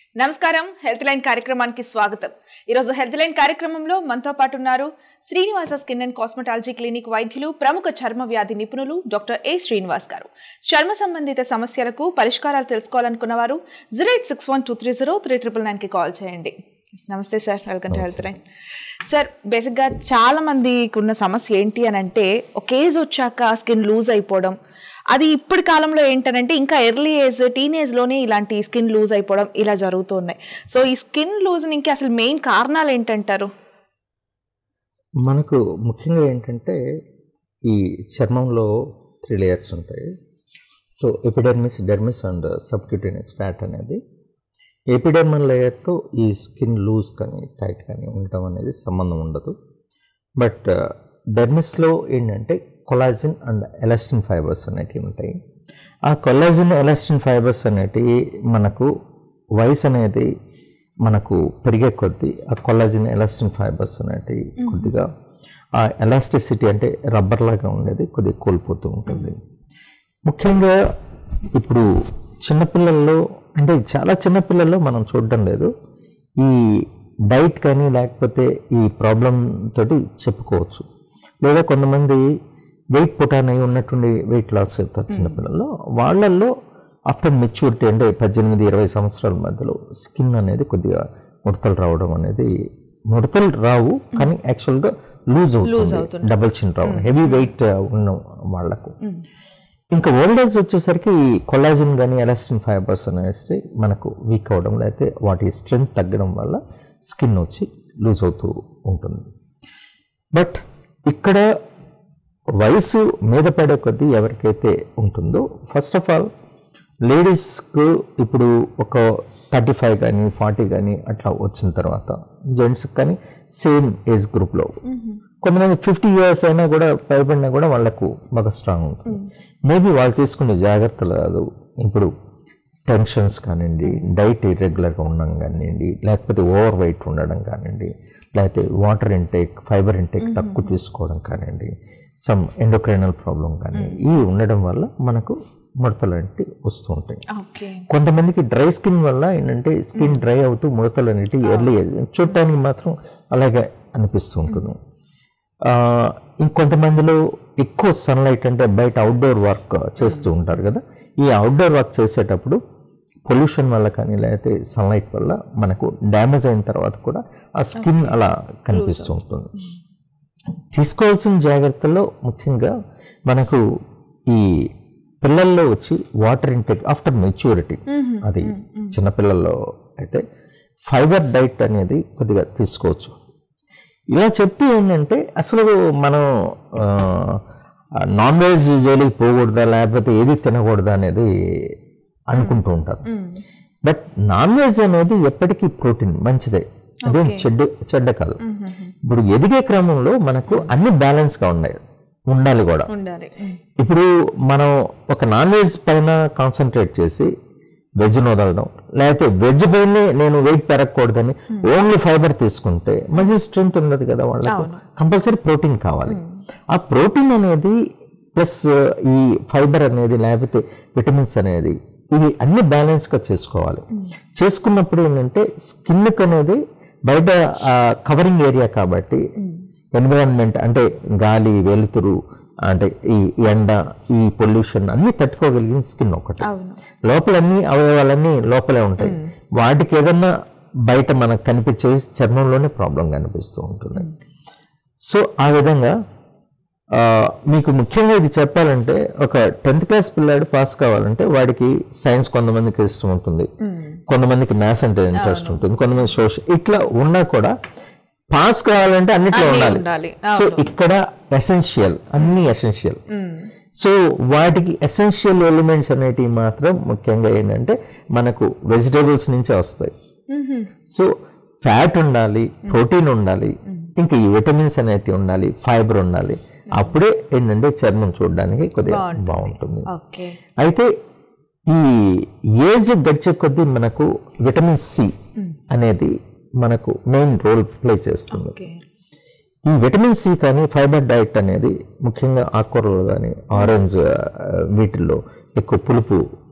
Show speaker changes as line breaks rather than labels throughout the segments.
నమస్కారం health line కార్యక్రమానికి స్వాగతం ఈరోజు హెల్త్ లైన్ కార్యక్రమంలో మనతో పాటు ఉన్నారు Srinivasa skin and cosmetology clinic వైద్యులు ప్రముఖ చర్మ వ్యాధి నిపుణులు డాక్టర్ ఏ శ్రీనివాస్ గారు చర్మ సంబంధిత సమస్యలకు పరిష్కారాలు తెలుసుకోవాలనుకున్న వారు zero eight six one two three zero three triple నైన్కి కాల్ చేయండి నమస్తే sir welcome to health line sir బేసిక్గా చాలా మందికి ఉన్న సమస్య ఏంటి అని అంటే ఒక ఏజ్ వచ్చాక స్కిన్ లూజ్ అయిపోవడం అది ఇప్పటి కాలంలో ఏంటనంటే ఇంకా ఎర్లీ ఏజ్ టీనేజ్లోనే ఇలాంటి స్కిన్ లూజ్ అయిపోవడం ఇలా జరుగుతున్నాయి సో ఈ స్కిన్ లూజ్నింగ్కి అసలు మెయిన్ కారణాలు ఏంటంటారు
మనకు ముఖ్యంగా ఏంటంటే ఈ చర్మంలో త్రీ లేయర్స్ ఉంటాయి so epidermis dermis and subcutaneous fat అనేది ఎపిడర్మల్ లేయర్తో ఈ స్కిన్ లూజ్ కానీ టైట్ కానీ ఉండటం అనేది సంబంధం ఉండదు బట్ డెర్మిస్లో ఏంటంటే కొలాజిన్ అండ్ ఎలాస్టిన్ ఫైబర్స్ అనేటివి ఉంటాయి ఆ కొలాజిన్ ఎలాస్టిన్ ఫైబర్స్ అనేటివి మనకు వయసు అనేది మనకు పెరిగే కొద్దీ ఆ కొలాజిన్ ఎలాస్టిన్ ఫైబర్స్ అనేటివి కొద్దిగా ఆ ఎలాస్టిసిటీ అంటే రబ్బర్ లాగా ఉండేది కొద్దిగా కోల్పోతూ ఉంటుంది ముఖ్యంగా ఇప్పుడు చిన్నపిల్లల్లో అంటే చాలా చిన్నపిల్లల్లో మనం చూడడం లేదు ఈ డైట్ కానీ లేకపోతే ఈ ప్రాబ్లం తోటి చెప్పుకోవచ్చు లేదా కొంతమంది వెయిట్ పుటాన్ అయి ఉన్నటువంటి వెయిట్ లాస్ అవుతారు చిన్నపిల్లల్లో వాళ్ళల్లో ఆఫ్టర్ మెచ్యూరిటీ అంటే పద్దెనిమిది ఇరవై సంవత్సరాల మధ్యలో స్కిన్ అనేది కొద్దిగా ముడతలు రావడం అనేది ముడతలు రావు కానీ యాక్చువల్గా లూజ్ అవుతుంది డబుల్ చిన్ రావడం హెవీ వెయిట్ ఉన్న వాళ్ళకు ఇంకా ఓల్డ్ ఏజ్ వచ్చేసరికి ఈ కొలాజిన్ కానీ ఎలాస్టిన్ ఫైబర్స్ అనేసి మనకు వీక్ అవడం లేకపోతే వాటి స్ట్రెంగ్త్ తగ్గడం వల్ల స్కిన్ వచ్చి లూజ్ అవుతూ ఉంటుంది బట్ ఇక్కడ వయసు మీద పడే కొద్దీ ఎవరికైతే ఉంటుందో ఫస్ట్ ఆఫ్ ఆల్ లేడీస్కు ఇప్పుడు ఒక థర్టీ ఫైవ్ కానీ ఫార్టీ కానీ అట్లా వచ్చిన తర్వాత జెంట్స్కి కానీ సేమ్ ఏజ్ గ్రూప్లో కొంతమంది ఫిఫ్టీ ఇయర్స్ అయినా కూడా పైబడినా కూడా వాళ్ళకు బాగా స్ట్రాంగ్ ఉంటుంది మేబీ వాళ్ళు తీసుకునే జాగ్రత్తలు కాదు ఇప్పుడు టెన్షన్స్ కానివ్వండి డైట్ ఇర్రెగ్యులర్గా ఉండడం కానివ్వండి లేకపోతే ఓవర్ వెయిట్ ఉండడం కానివ్వండి లేకపోతే వాటర్ ఇంటేక్ ఫైబర్ ఇంటేక్ తక్కువ తీసుకోవడం కానివ్వండి సమ్ ఎండోక్రైనల్ ప్రాబ్లం కానీ ఇవి ఉండడం వల్ల మనకు ముడతలు అనేవి వస్తూ ఉంటాయి
ఓకే
కొంతమందికి డ్రై స్కిన్ వల్ల ఏంటంటే స్కిన్ డ్రై అవుతూ ముడతలు అనేవి ఎర్లీ చూడటానికి మాత్రం అలాగే అనిపిస్తూ ఉంటుంది ఆ, ఇంకొంతమందిలో ఎక్కువ సన్లైట్ అంటే బయట అవుట్డోర్ వర్క్ చేస్తూ ఉంటారు కదా ఈ అవుట్డోర్ వర్క్ చేసేటప్పుడు పొల్యూషన్ వల్ల కానీ లేకపోతే సన్లైట్ వల్ల మనకు డ్యామేజ్ అయిన తర్వాత కూడా ఆ స్కిన్ అలా కనిపిస్తూ ఉంటుంది తీసుకోవాల్సిన జాగ్రత్తల్లో ముఖ్యంగా మనకు ఈ పిల్లల్లో వచ్చి వాటర్ ఇంటేక్ ఆఫ్టర్ మెచ్యూరిటీ అది చిన్నపిల్లల్లో అయితే ఫైబర్ డైట్ అనేది కొద్దిగా తీసుకోవచ్చు ఇలా చెప్తే ఏంటంటే అసలు మనం నాన్ వెజ్ జోలికి పోకూడదా లేకపోతే ఏది తినకూడదా అనేది అనుకుంటూ ఉంటారు బట్ నాన్ వెజ్ అనేది ఎప్పటికీ ప్రోటీన్ మంచిదే అదేం చెడ్డ చెడ్డ కాదు ఇప్పుడు ఎదిగే క్రమంలో మనకు అన్ని బ్యాలెన్స్గా ఉన్నాయి ఉండాలి కూడా
ఉండాలి
ఇప్పుడు మనం ఒక నాన్ వెజ్ పైన కాన్సన్ట్రేట్ చేసి వెజ్ వదలడం లేకపోతే వెజ్ పైనే నేను వెయిట్ పెరగకూడదని ఓన్లీ ఫైబర్ తీసుకుంటే మంచి స్ట్రెంగ్త్ ఉండదు కదా వాళ్ళకు కంపల్సరీ ప్రోటీన్ కావాలి ఆ ప్రోటీన్ అనేది ప్లస్ ఈ ఫైబర్ అనేది లేకపోతే విటమిన్స్ అనేది ఇవి అన్ని బ్యాలెన్స్గా చేసుకోవాలి చేసుకున్నప్పుడు ఏంటంటే స్కిన్కి అనేది బయట కవరింగ్ ఏరియా కాబట్టి ఎన్విరాన్మెంట్ అంటే గాలి వెలుతురు అంటే ఈ ఎండ ఈ పొల్యూషన్ అన్ని తట్టుకోగలిగిన స్కిన్ ఒకటి
అవును
లోపల అన్ని అవయవాలన్నీ లోపలే ఉంటాయి వాటికి ఏదన్నా బయట మనకు కనిపించే చర్మంలోనే ప్రాబ్లం కనిపిస్తూ ఉంటుంది సో ఆ విధంగా ఆ, మీకు ముఖ్యంగా ఇది చెప్పాలంటే ఒక టెన్త్ క్లాస్ పిల్లాడు పాస్ కావాలంటే వాడికి సైన్స్ కొంతమందికి ఇష్టం ఉంటుంది కొంతమందికి మ్యాథ్స్ అంటే ఇంట్రెస్ట్ ఉంటుంది కొంతమంది సోషల్ ఇట్లా ఉన్నా కూడా పాస్ కావాలంటే అన్నిట్లో ఉండాలి
ఉండాలి
సో ఇక్కడ ఎసెన్షియల్ అన్ని ఎసెన్షియల్ సో వాటికి ఎసెన్షియల్ ఎలిమెంట్స్ అనేటివి మాత్రం ముఖ్యంగా ఏంటంటే మనకు వెజిటేబుల్స్ నుంచే వస్తాయి సో ఫ్యాట్ ఉండాలి ప్రోటీన్ ఉండాలి ఇంకా ఈ విటమిన్స్ అనేటివి ఉండాలి ఫైబర్ ఉండాలి అప్పుడే ఏంటంటే చర్మం చూడడానికి కొద్దిగా బాగుంటుంది
ఓకే
అయితే ఈ ఏజ్ గడిచే కొద్దీ మనకు విటమిన్ సి అనేది మనకు మెయిన్ రోల్ ప్లే చేస్తుంది
ఓకే
ఈ విటమిన్ సి కానీ ఫైబర్ డైట్ అనేది ముఖ్యంగా ఆకుకూరలు కానీ ఆరెంజ్ ఆ, వీటిల్లో ఎక్కువ పులుపు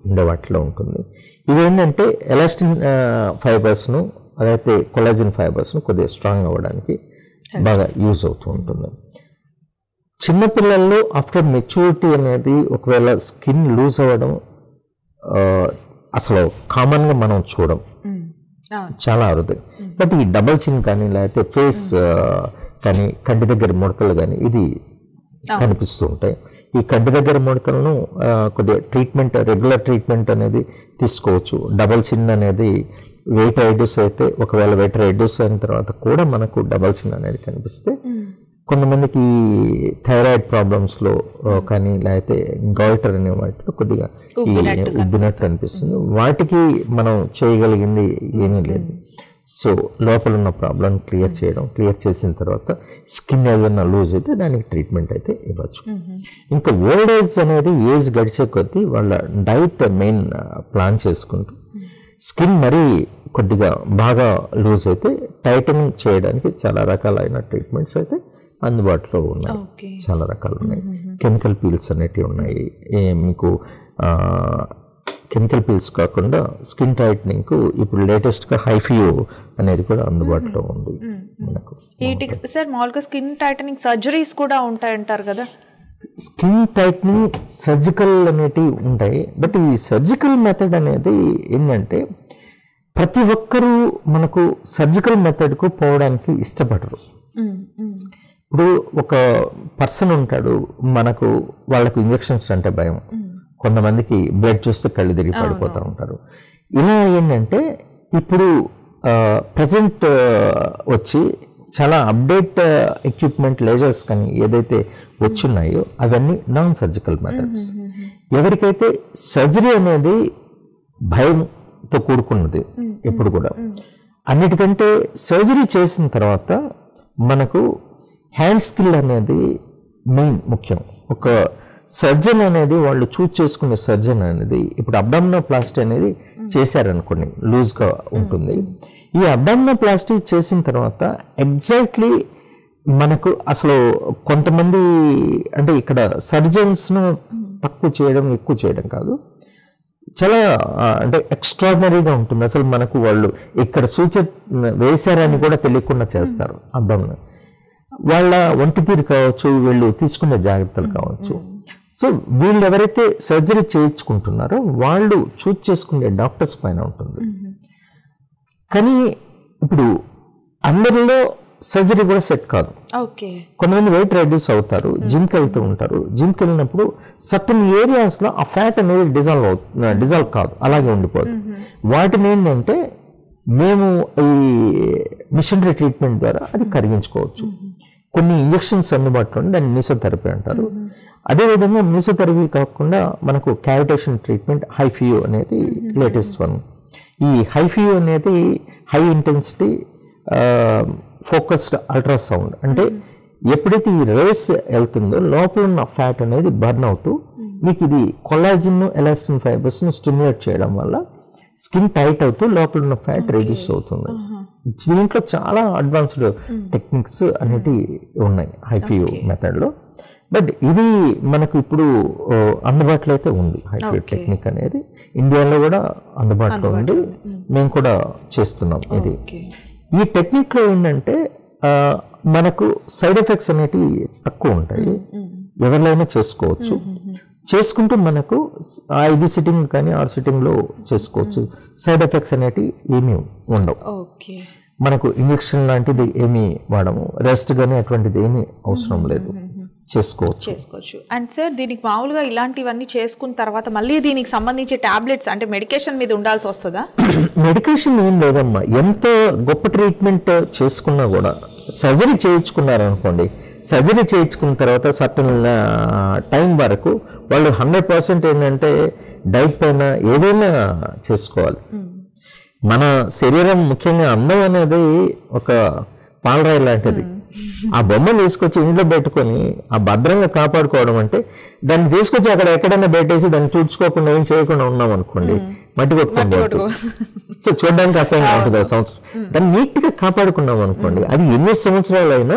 ఉండే వాటిలో ఉంటుంది ఇవేంటంటే ఎలాస్టిన్ ఫైబర్స్ను అదైతే కొలాజిన్ ఫైబర్స్ను కొద్దిగా స్ట్రాంగ్ అవ్వడానికి బాగా యూజ్ అవుతూ ఉంటుంది చిన్నపిల్లల్లో ఆఫ్టర్ మెచ్యూరిటీ అనేది ఒకవేళ స్కిన్ లూజ్ అవ్వడం ఆ, అసలు కామన్గా మనం చూడం
అవును
చాలా అరుదు బట్ ఈ డబల్ చిన్ కానీ లేకపోతే ఫేస్ కానీ కంటి దగ్గర ముడతలు కానీ ఇది కనిపిస్తూ ఉంటాయి ఈ కంటి దగ్గర ముడతలను ఆ, కొద్దిగా ట్రీట్మెంట్ రెగ్యులర్ ట్రీట్మెంట్ అనేది తీసుకోవచ్చు డబల్ చిన్ అనేది వెయిట్ రెడ్యూస్ అయితే ఒకవేళ వెయిట్ రెడ్యూస్ అయిన తర్వాత కూడా మనకు డబల్ చిన్ అనేది కనిపిస్తే కొంతమందికి థైరాయిడ్ ప్రాబ్లమ్స్లో కానీ లేకపోతే గాయిటర్ అనే వాటిలో కొద్దిగా ఈ ఉబ్బినట్టు అనిపిస్తుంది వాటికి మనం చేయగలిగింది ఏమీ లేదు సో లోపల ఉన్న ప్రాబ్లం క్లియర్ చేయడం క్లియర్ చేసిన తర్వాత స్కిన్ ఏదైనా లూజ్ అయితే దానికి ట్రీట్మెంట్ అయితే ఇవ్వచ్చు ఇంకా ఓల్డ్ ఏజ్ అనేది ఏజ్ గడిచే కొద్దీ వాళ్ళ డైట్ మెయిన్ ప్లాన్ చేసుకుంటూ స్కిన్ మరీ కొద్దిగా బాగా లూజ్ అయితే టైటనింగ్ చేయడానికి చాలా రకాలైన ట్రీట్మెంట్స్ అయితే అందుబాటులో ఉన్నాయి
ఓకే
చాలా రకాలు ఉన్నాయి కెమికల్ పీల్స్ అనేటివి ఉన్నాయి ఏ మీకు కెమికల్ పీల్స్ కాకుండా స్కిన్ టైట్నింగ్కు ఇప్పుడు లేటెస్ట్గా హైఫియో అనేది కూడా అందుబాటులో ఉంది మనకు
వీటికి సార్ మామూలుగా స్కిన్ టైటనింగ్ సర్జరీస్ కూడా ఉంటాయంటారు కదా
స్కిన్ టైట్నింగ్ సర్జికల్ అనేటివి ఉంటాయి బట్ ఈ సర్జికల్ మెథడ్ అనేది ఏంటంటే ప్రతి ఒక్కరూ మనకు సర్జికల్ మెథడ్కు పోవడానికి ఇష్టపడరు
ఉమ్, ఉమ్.
ఇప్పుడు ఒక పర్సన్ ఉంటాడు మనకు వాళ్ళకు ఇంజెక్షన్స్ అంటే భయం కొంతమందికి బ్లడ్ చూస్తే కళ్ళు తిరిగి పడిపోతూ ఉంటారు ఇలా ఏంటంటే ఇప్పుడు ప్రజెంట్ వచ్చి చాలా అప్డేట్ ఎక్విప్మెంట్ లేజర్స్ కానీ ఏదైతే వచ్చున్నాయో అవన్నీ నాన్ సర్జికల్ మెథడ్స్ ఎవరికైతే సర్జరీ అనేది భయంతో కూడుకున్నది ఎప్పుడు కూడా అన్నిటికంటే సర్జరీ చేసిన తర్వాత మనకు హ్యాండ్ స్కిల్ అనేది మెయిన్ ముఖ్యం ఒక సర్జన్ అనేది వాళ్ళు చూస్ చేసుకునే సర్జన్ అనేది ఇప్పుడు అబ్డామినోప్లాస్టీ అనేది చేశారనుకోండి లూజ్గా ఉంటుంది ఈ అబ్డామినోప్లాస్టీ చేసిన తర్వాత ఎగ్జాక్ట్లీ మనకు అసలు కొంతమంది అంటే ఇక్కడ సర్జన్స్ను తక్కువ చేయడం ఎక్కువ చేయడం కాదు చాలా ఆ, అంటే ఎక్స్ట్రాడినరీగా ఉంటుంది అసలు మనకు వాళ్ళు ఇక్కడ సూచన వేశారని కూడా తెలియకుండా చేస్తారు అబ్బాయి వాళ్ళ ఒంటి తీరు కావచ్చు వీళ్ళు తీసుకునే జాగ్రత్తలు కావచ్చు సో వీళ్ళు ఎవరైతే సర్జరీ చేయించుకుంటున్నారో వాళ్ళు చూస్ చేసుకునే డాక్టర్స్ పైన ఉంటుంది కానీ ఇప్పుడు అందరిలో సర్జరీ కూడా సెట్ కాదు
ఓకే
కొంతమంది వెయిట్ రెడ్యూస్ అవుతారు జిమ్కి వెళ్తూ ఉంటారు జిమ్కి వెళ్ళినప్పుడు సర్టన్ ఏరియాస్లో ఆ ఫ్యాట్ అనేది డిజాల్వ్ అవుతుంది డిజాల్వ్ కాదు అలాగే ఉండిపోతుంది వాటిని ఏంటంటే మేము ఈ మిషనరీ ట్రీట్మెంట్ ద్వారా అది కరిగించుకోవచ్చు కొన్ని ఇంజెక్షన్స్ అందుబాటులో ఉన్నాయి దాన్ని మీసోథెరపీ అంటారు అదేవిధంగా మీసోథెరపీ కాకుండా మనకు క్యావిటేషన్ ట్రీట్మెంట్ హైఫియో అనేది లేటెస్ట్ వన్ ఈ హైఫియో అనేది హై ఇంటెన్సిటీ ఫోకస్డ్ అల్ట్రాసౌండ్ అంటే ఎప్పుడైతే ఈ రేస్ వెళ్తుందో లోపల ఉన్న ఫ్యాట్ అనేది బర్న్ అవుతూ మీకు ఇది కొలాజిన్ ఎలాస్టిన్ ఫైబర్స్ని స్టిమ్యులేట్ చేయడం వల్ల స్కిన్ టైట్ అవుతూ లోపల ఉన్న ఫ్యాట్ రెడ్యూస్ అవుతుంది దీంట్లో చాలా అడ్వాన్స్డ్ టెక్నిక్స్ అనేటివి ఉన్నాయి హైఫియో మెథడ్లో బట్ ఇది మనకు ఇప్పుడు ఓ, అందుబాటులో అయితే ఉంది హైఫియో టెక్నిక్ అనేది ఇండియాలో కూడా అందుబాటులో ఉంది మేము కూడా చేస్తున్నాం ఇది
ఓకే
ఈ టెక్నిక్లో ఏంటంటే ఆ, మనకు సైడ్ ఎఫెక్ట్స్ అనేటివి తక్కువ ఉంటాయి ఎవరినైనా చేసుకోవచ్చు చేసుకుంటూ మనకు స్- ఆ ఐదు సిట్టింగ్ కానీ ఆరు సిట్టింగ్లో చేసుకోవచ్చు సైడ్ ఎఫెక్ట్స్ అనేటివి ఏమీ ఉండవు
ఓకే
మనకు ఇంజెక్షన్ లాంటిది ఏమీ వాడము రెస్ట్ కానీ అటువంటిది ఏమీ అవసరం లేదు చేసుకోవచ్చు
చేసుకోవచ్చు అండ్ సార్ దీనికి మామూలుగా ఇలాంటివన్నీ చేసుకున్న తర్వాత మళ్ళీ దీనికి సంబంధించి టాబ్లెట్స్ అంటే మెడికేషన్ మీద ఉండాల్సి వస్తుందా
మెడికేషన్ ఏం లేదమ్మా ఎంత గొప్ప ట్రీట్మెంట్ చేసుకున్నా కూడా సర్జరీ చేయించుకున్నారనుకోండి సర్జరీ చేయించుకున్న తర్వాత సర్టన్ టైం వరకు వాళ్ళు హండ్రెడ్ పర్సెంట్ ఏంటంటే డైట్ పైన ఏదైనా చేసుకోవాలి మన శరీరం ముఖ్యంగా అందం అనేది ఒక పాలరాయి లాంటిది ఆ బొమ్మను తీసుకొచ్చి ఇంట్లో పెట్టుకొని ఆ భద్రంగా కాపాడుకోవడం అంటే దాన్ని తీసుకొచ్చి అక్కడ ఎక్కడైనా పెట్టేసి దాన్ని చూసుకోకుండా ఏం చేయకుండా ఉన్నాం అనుకోండి మట్టి కొట్టుకుంటూ సో చూడడానికి అసహ్యంగా ఉంటుంది ఆ సంవత్సరం దాన్ని నీట్ గా కాపాడుకున్నాం అనుకోండి అది ఎన్ని సంవత్సరాలైనా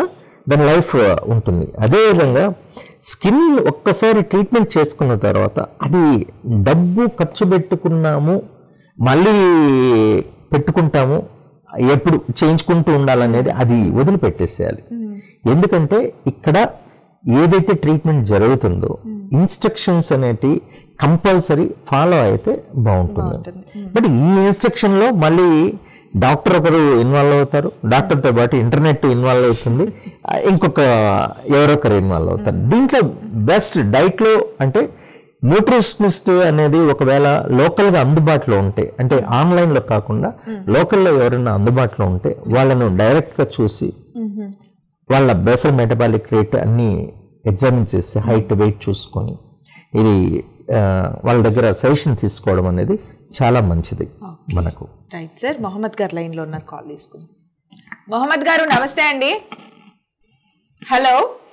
దాని లైఫ్ ఉంటుంది అదేవిధంగా స్కిన్ ఒక్కసారి ట్రీట్మెంట్ చేసుకున్న తర్వాత అది డబ్బు ఖర్చు పెట్టుకున్నాము మళ్ళీ పెట్టుకుంటాము ఎప్పుడు చేయించుకుంటూ ఉండాలనేది అది వదిలిపెట్టేసేయాలి ఎందుకంటే ఇక్కడ ఏదైతే ట్రీట్మెంట్ జరుగుతుందో ఇన్స్ట్రక్షన్స్ అనేటి కంపల్సరీ ఫాలో అయితే బాగుంటుంది బట్ ఈ ఇన్స్ట్రక్షన్లో మళ్ళీ డాక్టర్ ఒకరు ఇన్వాల్వ్ అవుతారు డాక్టర్తో పాటు ఇంటర్నెట్ ఇన్వాల్వ్ అవుతుంది ఆ, ఇంకొక ఎవరొకరు ఇన్వాల్వ్ అవుతారు దీంట్లో బెస్ట్ డైట్లో అంటే న్యూట్రిషనిస్ట్ అనేది ఒకవేళ లోకల్గా అందుబాటులో ఉంటే అంటే ఆన్లైన్లో కాకుండా లోకల్లో ఎవరైనా అందుబాటులో ఉంటే వాళ్ళను డైరెక్ట్గా చూసి వాళ్ళ బేసల్ మెటబాలిక్ రేట్ అన్ని ఎగ్జామిన్ చేసి హైట్ వెయిట్ చూసుకొని ఇది ఆ, వాళ్ళ దగ్గర సజెషన్ తీసుకోవడం అనేది చాలా మంచిది మనకు
రైట్ సార్ మొహమ్మద్ గారు లైన్ లో ఉన్నారు కాల్ తీసుకుందాం మొహమ్మద్ గారు నమస్తే అండి హలో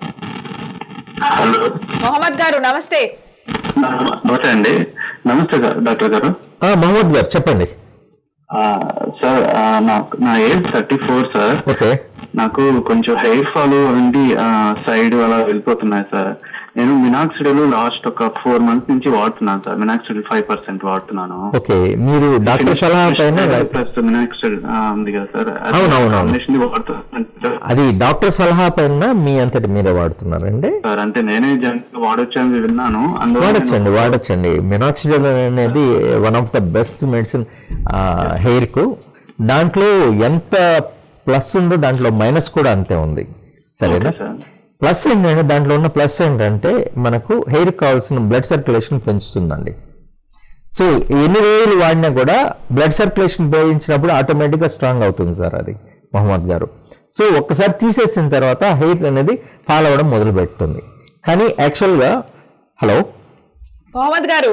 హలో
మొహమ్మద్ గారు నమస్తే
నమస్తే అండి నమస్తే డా- డాక్టర్ గారు
ఆ, మహమ్మద్ గారు చెప్పండి
ఆ, సార్ ఆ, నాకు నా age thirty four sir
okay
నాకు కొంచెం హెయిర్ ఫాల్ అండి సైడ్ అలా వెళ్ళిపోతున్నాయి సార్ నేను మినాక్సిడల్ లాస్ట్ ఒక ఫోర్ మంత్స్ నుంచి వాడుతున్నాను సార్ మినాక్సిడల్ ఫైవ్ పర్సెంట్ వాడుతున్నాను
ఓకే మీరు డాక్టర్ సలహా పైన
ప్లస్ మినాక్సిడల్ ఉంది కదా సార్
అవును, అవును, అవును.
కాంబినేషన్ వాడుతున్నాను
అది డాక్టర్ సలహా పైన మీ అంతటి మీరే వాడుతున్నారండి
సార్ అంటే నేనే జన్ వాడొచ్చని విన్నాను అందువల్ల నేను-
వాడచ్చండి వాడచ్చండి మినాక్సిడల్ అనేది one of the best medicine హెయిర్కు దాంట్లో ఎంత ప్లస్ ఉందో దాంట్లో మైనస్ కూడా అంతే ఉంది సరేనా
సార్
ప్లస్ ఏంటంటే దాంట్లో ఉన్న ప్లస్ ఏంటంటే మనకు హెయిర్ కావాల్సిన బ్లడ్ సర్క్యులేషన్ పెంచుతుందండి సో ఎన్ని రోజులు వాడినా కూడా బ్లడ్ సర్క్యులేషన్ పెంచినప్పుడు ఆటోమేటిక్గా స్ట్రాంగ్ అవుతుంది సార్ అది మొహమ్మద్ గారు సో ఒక్కసారి తీసేసిన తర్వాత హెయిర్ అనేది ఫాల్ అవ్వడం మొదలు పెడుతుంది కానీ యాక్చువల్గా హలో
మొహమ్మద్ గారు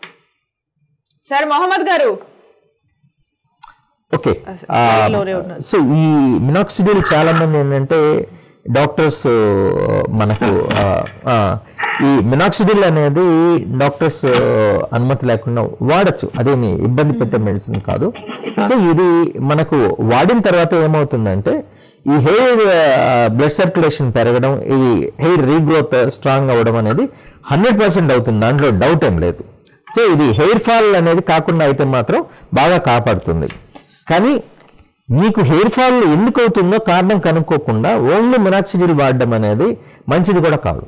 సార్ మొహమ్మద్ గారు
ఓకే
ఆ, లైన్లోనే ఉన్నారు.
సో ఈ మినాక్సిడిల్ చాలా మంది ఏంటంటే డాక్టర్స్ మనకు ఆ, ఆ, ఈ మినాక్సిడిల్ అనేది డాక్టర్స్ అనుమతి లేకుండా వాడచ్చు అదేమి ఇబ్బంది పెట్టే మెడిసిన్ కాదు సో ఇది మనకు వాడిన తర్వాత ఏమవుతుందంటే ఈ హెయిర్ బ్లడ్ సర్క్యులేషన్ పెరగడం ఇది హెయిర్ రీగ్రోత్ స్ట్రాంగ్ అవ్వడం అనేది హండ్రెడ్ పర్సెంట్ అవుతుంది దాంట్లో డౌట్ ఏం లేదు సో ఇది హెయిర్ ఫాల్ అనేది కాకుండా అయితే మాత్రం బాగా కాపాడుతుంది కానీ మీకు హెయిర్ ఫాల్ ఎందుకు అవుతుందో కారణం కనుక్కోకుండా ఓన్లీ మినాక్సిడిల్ వాడడం అనేది మంచిది కూడా కాదు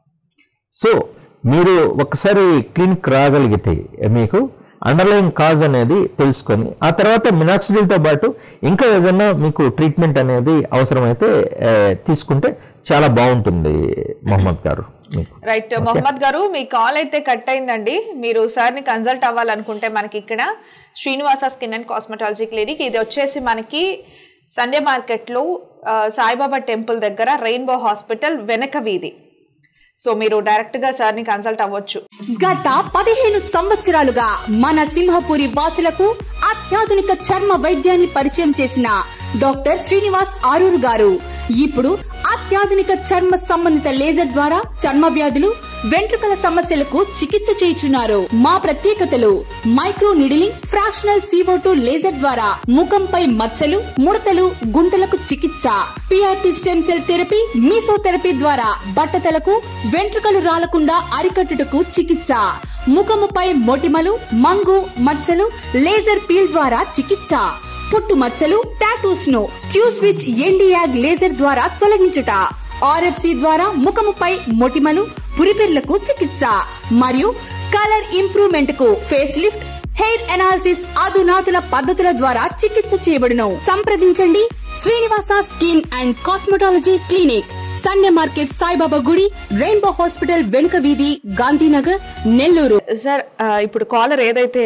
సో మీరు ఒకసారి క్లినిక్ రాగలిగితే మీకు అండర్లైన్ కాజ్ అనేది తెలుసుకొని ఆ తర్వాత మినాక్సిడిల్తో పాటు ఇంకా ఏదైనా మీకు ట్రీట్మెంట్ అనేది అవసరమైతే ఆ, తీసుకుంటే చాలా బాగుంటుంది మొహమ్మద్ గారు మీకు
రైట్ మొహమ్మద్ గారు మీ కాల్ అయితే కట్ అయిందండి మీరు సార్ని కన్సల్ట్ అవ్వాలనుకుంటే మనకి ఇక్కడ Srinivasa skin and cosmetology clinic ఇది వచ్చేసి మనకి సండే మార్కెట్లో ఆ, సాయిబాబా టెంపుల్ దగ్గర రెయిన్బో హాస్పిటల్ వెనక వీధి సో మీరు డైరెక్ట్గా సార్ని కన్సల్ట్ అవ్వచ్చు
గత పదిహేను సంవత్సరాలుగా మన సింహపురి వాసులకు అత్యాధునిక చర్మ వైద్యాన్ని పరిచయం చేసిన డాక్టర్ శ్రీనివాస్ ఆరూర్ గారు ఇప్పుడు అత్యాధునిక చర్మ సంబంధిత లేజర్ ద్వారా చర్మ వ్యాధులు వెంట్రుకల సమస్యలకు చికిత్స చేయుచున్నారు మా ప్రత్యేకతలు micro needling fractional CO2 laser ద్వారా ముఖంపై మచ్చలు ముడతలు గుంటలకు చికిత్స PRP stem cell therapy mesotherapy ద్వారా బట్టతలకు వెంట్రుకలు రాలకుండా అరికట్టుటకు చికిత్స ముఖముపై మొటిమలు మంగు మచ్చలు లేజర్ పీల్ ద్వారా చికిత్స పుట్టు మచ్చలు టాటూస్ ను క్యూ స్విచ్ ఎండియాగ్ లేజర్ ద్వారా తొలగించుట ఆర్ఎఫ్సి ద్వారా ముఖముపై మొటిమలు పురిపెర్లకు చికిత్స మరియు కలర్ ఇంప్రూవ్మెంట్ కు ఫేస్ లిఫ్ట్ హెయిర్ ఎనాలిసిస్ అధునాతన పద్ధతుల ద్వారా చికిత్స చేయబడును సంప్రదించండి Srinivasa skin and cosmetology clinic Sunday market Saibaba గుడి రెయిన్బో హాస్పిటల్ వెనుక వీధి గాంధీనగర్ నెల్లూరు
సార్ ఆ, ఇప్పుడు కాలర్ ఏదైతే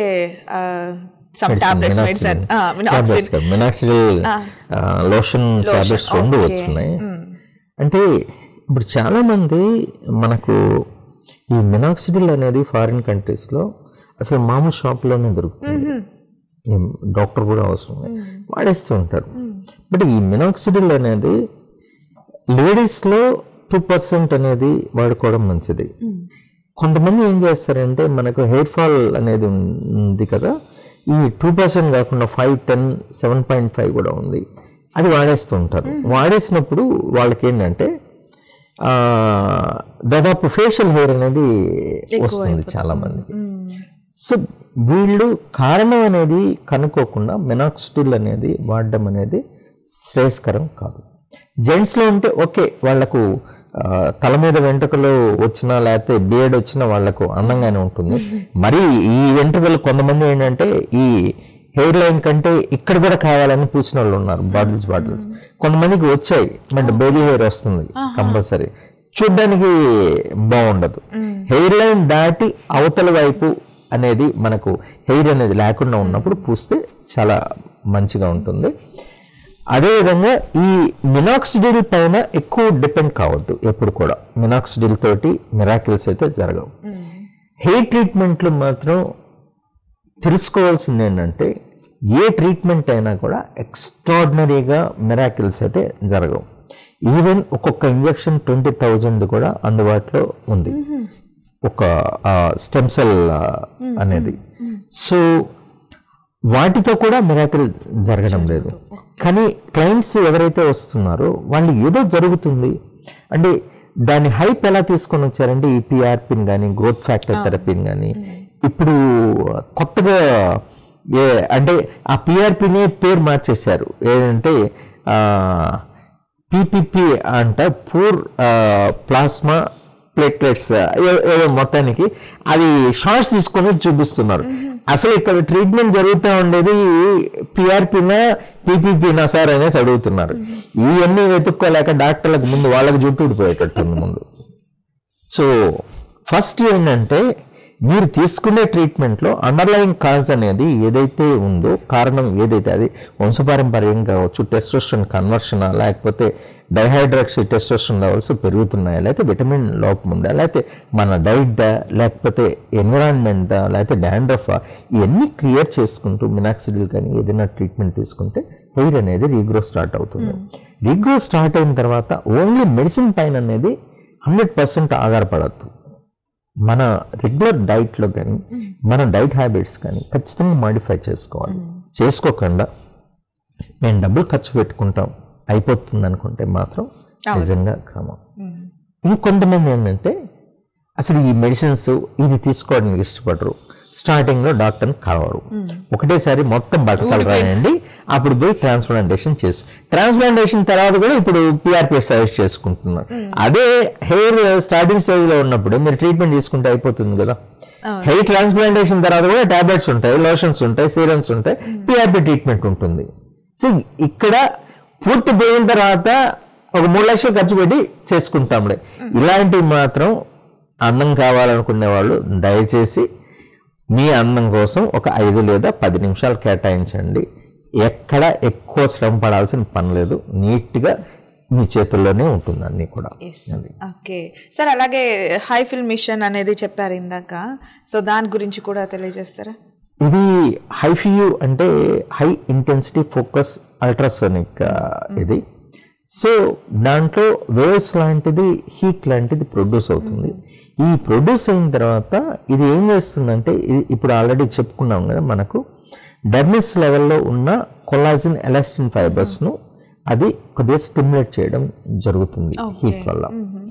some tablets medicine
minoxidil lotion tablets రెండు
okay.
వచ్చినాయి అంటే ఇప్పుడు చాలా మంది మనకు ఈ మినాక్సిడిల్ అనేది ఫారిన్ కంట్రీస్లో అసలు మామూలు షాప్లోనే దొరుకుతుంది ఈ డాక్టర్ కూడా అవసరం లేదు. వాడేస్తూ ఉంటారు బట్ ఈ మినాక్సిడిల్ అనేది లేడీస్లో టూ పర్సెంట్ అనేది వాడుకోవడం మంచిది కొంతమంది ఏం చేస్తారంటే మనకు హెయిర్ ఫాల్ అనేది ఉంది కదా ఈ టూ పర్సెంట్ కాకుండా five ten seven point five కూడా ఉంది అది వాడేస్తూ ఉంటారు వాడేసినప్పుడు వాళ్ళకి ఏంటంటే ఆ, దాదాపు ఫేషియల్ హెయిర్ అనేది వస్తుంది చాలా మందికి సో వీళ్ళు కారణం అనేది కనుక్కోకుండా మెనాక్సిడిల్ అనేది వాడడం అనేది శ్రేయస్కరం కాదు జెంట్స్లో ఉంటే ఓకే వాళ్ళకు ఆ, తల మీద వెంట్రుకలు వచ్చినా లేకపోతే బియర్డ్ వచ్చినా వాళ్ళకు అందంగానే ఉంటుంది మరి ఈ వెంట్రుకలు కొంతమంది ఏంటంటే ఈ హెయిర్ లైన్ కంటే ఇక్కడ కూడా కావాలని పూసిన వాళ్ళు ఉన్నారు బాటిల్స్ బాటిల్స్ కొంతమందికి వచ్చాయి బట్ బేబీ హెయిర్ వస్తుంది కంపల్సరీ చూడ్డానికి బాగుండదు హెయిర్ లైన్ దాటి అవతల వైపు అనేది మనకు హెయిర్ అనేది లేకుండా ఉన్నప్పుడు పూస్తే చాలా మంచిగా ఉంటుంది అదేవిధంగా ఈ మినాక్సిడిల్ పైన ఎక్కువ డిపెండ్ కావద్దు ఎప్పుడు కూడా మినాక్సిడిల్ తోటి మిరాకిల్స్ అయితే జరగవు హెయిర్ ట్రీట్మెంట్లు మాత్రం తెలుసుకోవాల్సింది ఏంటంటే ఏ ట్రీట్మెంట్ అయినా కూడా ఎక్స్ట్రాడినరీగా మిరాకిల్స్ అయితే జరగవు ఈవెన్ ఒక్కొక్క ఇంజెక్షన్ ట్వంటీ థౌజండ్ కూడా అందుబాటులో ఉంది ఒక స్టెమ్ సెల్ అనేది సో వాటితో కూడా మిరాకిల్ జరగడం లేదు కానీ క్లయింట్స్ ఎవరైతే వస్తున్నారో వాళ్ళు ఏదో జరుగుతుంది అంటే దాని హైప్ ఎలా తీసుకొని వచ్చారంటే ఈ పిఆర్పిన్ కానీ గ్రోత్ ఫ్యాక్టర్ థెరపీని కానీ ఇప్పుడు కొత్తగా ఏ అంటే ఆ పిఆర్పిని పేరు మార్చేశారు ఏంటంటే పీపీపీ అంట పూర్ ప్లాస్మా ప్లేట్లెట్స్ ఏదో మొత్తానికి అది షార్ట్స్ తీసుకొని చూపిస్తున్నారు అసలు ఇక్కడ ట్రీట్మెంట్ జరుగుతూ ఉండేది పిఆర్పినా పీపీపీనా సార్ అనేసి అడుగుతున్నారు ఇవన్నీ వెతుక్కోలేక డాక్టర్లకు ముందు వాళ్ళకి జుట్టు ఊడిపోయేటట్టుంది ముందు సో ఫస్ట్ ఏంటంటే మీరు తీసుకునే ట్రీట్మెంట్లో అండర్లైన్ కాజ్ అనేది ఏదైతే ఉందో కారణం ఏదైతే అది వంశపారంపర్యం కావచ్చు టెస్టోస్టన్ కన్వర్షన్ లేకపోతే డైహైడ్రాక్సీ టెస్టోస్టన్ లెవెల్స్ పెరుగుతున్నాయా లేకపోతే విటమిన్ లోపం ఉందా లేకపోతే మన డైట్ లేకపోతే ఎన్విరాన్మెంట్ లేకపోతే డాండ్రఫ్ ఇవన్నీ క్లియర్ చేసుకుంటూ మినాక్సిడిల్ కానీ ఏదైనా ట్రీట్మెంట్ తీసుకుంటే హెయిర్ అనేది రీగ్రో స్టార్ట్ అవుతుంది రీగ్రో స్టార్ట్ అయిన తర్వాత ఓన్లీ మెడిసిన్ పైన అనేది హండ్రెడ్ పర్సెంట్ ఆధారపడద్దు మన రెగ్యులర్ డైట్లో కానీ మన డైట్ హ్యాబిట్స్ కానీ ఖచ్చితంగా మాడిఫై చేసుకోవాలి చేసుకోకుండా మేము డబ్బులు ఖర్చు పెట్టుకుంటాం అయిపోతుంది అనుకుంటే మాత్రం నిజంగా క్రమం ఇంకొంతమంది ఏంటంటే అసలు ఈ మెడిసిన్స్ ఇది తీసుకోవడానికి ఇష్టపడరు స్టార్టింగ్లో డాక్టర్ని కలవరు ఒకటేసారి మొత్తం బతకాలు రాయండి అప్పుడు పోయి ట్రాన్స్ప్లాంటేషన్ చేసి ట్రాన్స్ప్లాంటేషన్ తర్వాత కూడా ఇప్పుడు పిఆర్పి సజెస్ట్ చేసుకుంటున్నారు అదే హెయిర్ స్టార్టింగ్ స్టేజ్లో ఉన్నప్పుడు మీరు ట్రీట్మెంట్ తీసుకుంటే అయిపోతుంది కదా హెయిర్ ట్రాన్స్ప్లాంటేషన్ తర్వాత కూడా టాబ్లెట్స్ ఉంటాయి లోషన్స్ ఉంటాయి సీరమ్స్ ఉంటాయి పిఆర్పి ట్రీట్మెంట్ ఉంటుంది సో ఇక్కడ పూర్తి పోయిన తర్వాత ఒక మూడు లక్షలు ఖర్చు పెట్టి చేసుకుంటాంలే ఇలాంటివి మాత్రం అందం కావాలనుకునే వాళ్ళు దయచేసి మీ అందం కోసం ఒక ఐదు లేదా పది నిమిషాలు కేటాయించండి ఎక్కడ ఎక్కువ శ్రమ పడాల్సిన పని లేదు నీట్గా మీ చేతుల్లోనే ఉంటుంది అన్నీ కూడా అది.
ఓకే సార్ అలాగే హై ఫిల్ మిషన్ అనేది చెప్పారు ఇందాక సో దాని గురించి కూడా తెలియజేస్తారా
ఇది హైఫియూ అంటే హై ఇంటెన్సిటీ ఫోకస్ అల్ట్రాసోనిక్ ఇది సో దాంట్లో వేవ్స్ లాంటిది హీట్ లాంటిది ప్రొడ్యూస్ అవుతుంది ఈ ప్రొడ్యూస్ అయిన తర్వాత ఇది ఏం చేస్తుందంటే ఇది ఇప్పుడు ఆల్రెడీ చెప్పుకున్నాం కదా మనకు డర్మిస్ లెవెల్లో ఉన్న కొలాజిన్ ఎలాస్టిన్ ఫైబర్స్ను అది కొద్దిగా స్టిమ్యులేట్ చేయడం జరుగుతుంది హీట్ వల్ల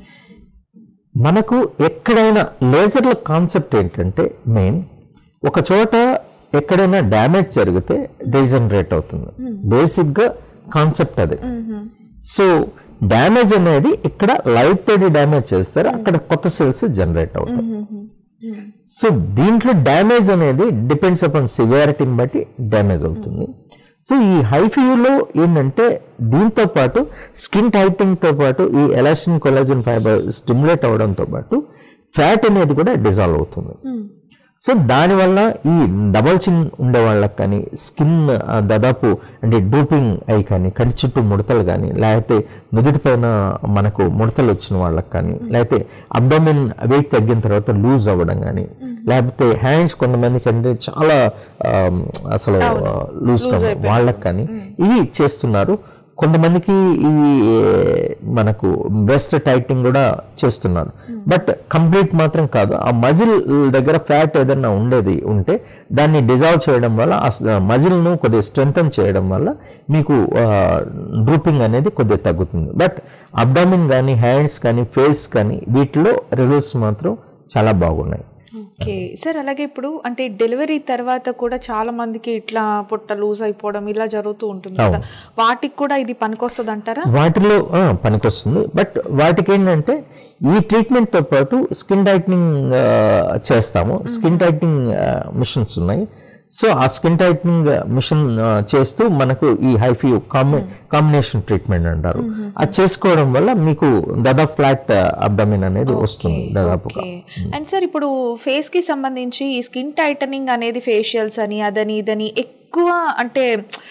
మనకు ఎక్కడైనా లేజర్ల కాన్సెప్ట్ ఏంటంటే మెయిన్ ఒక చోట ఎక్కడైనా డ్యామేజ్ జరిగితే డీజనరేట్ అవుతుంది బేసిక్గా కాన్సెప్ట్ అది సో డ్యామేజ్ అనేది ఇక్కడ లైట్ తోటి డ్యామేజ్ చేస్తారు అక్కడ కొత్త సెల్స్ జనరేట్ అవుతాయి సో దీంట్లో డ్యామేజ్ అనేది డిపెండ్స్ అపాన్ సివియారిటీని బట్టి డ్యామేజ్ అవుతుంది సో ఈ హైఫ్యూలో ఏంటంటే దీంతో పాటు స్కిన్ టైటింగ్తో పాటు ఈ ఎలాస్టిన్ కొలాజిన్ ఫైబర్ స్టిమ్యులేట్ అవడంతో పాటు ఫ్యాట్ అనేది కూడా డిజాల్వ్ అవుతుంది సో దానివల్ల ఈ డబల్ చిన్ ఉండే వాళ్ళకి కానీ స్కిన్ ఆ, దాదాపు అంటే డూపింగ్ అయి కానీ కంటి చుట్టూ ముడతలు కానీ లేకపోతే నుదుటి పైన మనకు ముడతలు వచ్చిన వాళ్ళకి కానీ లేకపోతే అబ్డమిన్ వెయిట్ తగ్గిన తర్వాత లూజ్ అవ్వడం కానీ లేకపోతే హ్యాండ్స్ కొంతమందికి అంటే చాలా ఆ, అసలు లూజ్ వాళ్ళకి కానీ ఇవి చేస్తున్నారు కొంతమందికి ఈ మనకు బ్రెస్ట్ టైటింగ్ కూడా చేస్తున్నారు బట్ కంప్లీట్ మాత్రం కాదు ఆ మజిల్ దగ్గర ఫ్యాట్ ఏదైనా ఉండేది ఉంటే దాన్ని డిజాల్వ్ చేయడం వల్ల ఆ మజిల్ను కొద్దిగా స్ట్రెంథన్ చేయడం వల్ల మీకు డ్రూపింగ్ అనేది కొద్దిగా తగ్గుతుంది బట్ అబ్డామిన్ కానీ హ్యాండ్స్ కానీ ఫేస్ కానీ వీటిలో రిజల్ట్స్ మాత్రం చాలా బాగున్నాయి
ఓకే సార్ అలాగే ఇప్పుడు అంటే డెలివరీ తర్వాత కూడా చాలా మందికి ఇట్లా పొట్ట లూజ్ అయిపోవడం ఇలా జరుగుతూ ఉంటుంది కదా వాటికి కూడా ఇది పనికొస్తుంది అంటారా
వాటిలో ఆ, పనికొస్తుంది బట్ వాటికి ఏంటంటే ఈ ట్రీట్మెంట్తో పాటు స్కిన్ టైట్నింగ్ చేస్తాము స్కిన్ టైట్నింగ్ మిషన్స్ ఉన్నాయి సో ఆ స్కిన్ టైట్నింగ్ మిషన్ చేస్తూ మనకు ఈ హైఫీ కాంబి కాంబినేషన్ ట్రీట్మెంట్ అంటారు అది చేసుకోవడం వల్ల మీకు దాదాపు ఫ్లాట్ అబ్డమిన్ అనేది వస్తుంది దాదాపుగా
ఓకే అండ్ సార్ ఇప్పుడు ఫేస్ కి సంబంధించి ఈ స్కిన్ టైటనింగ్ అనేది ఫేషియల్స్ అని అదని ఇదని ఎక్కువ అంటే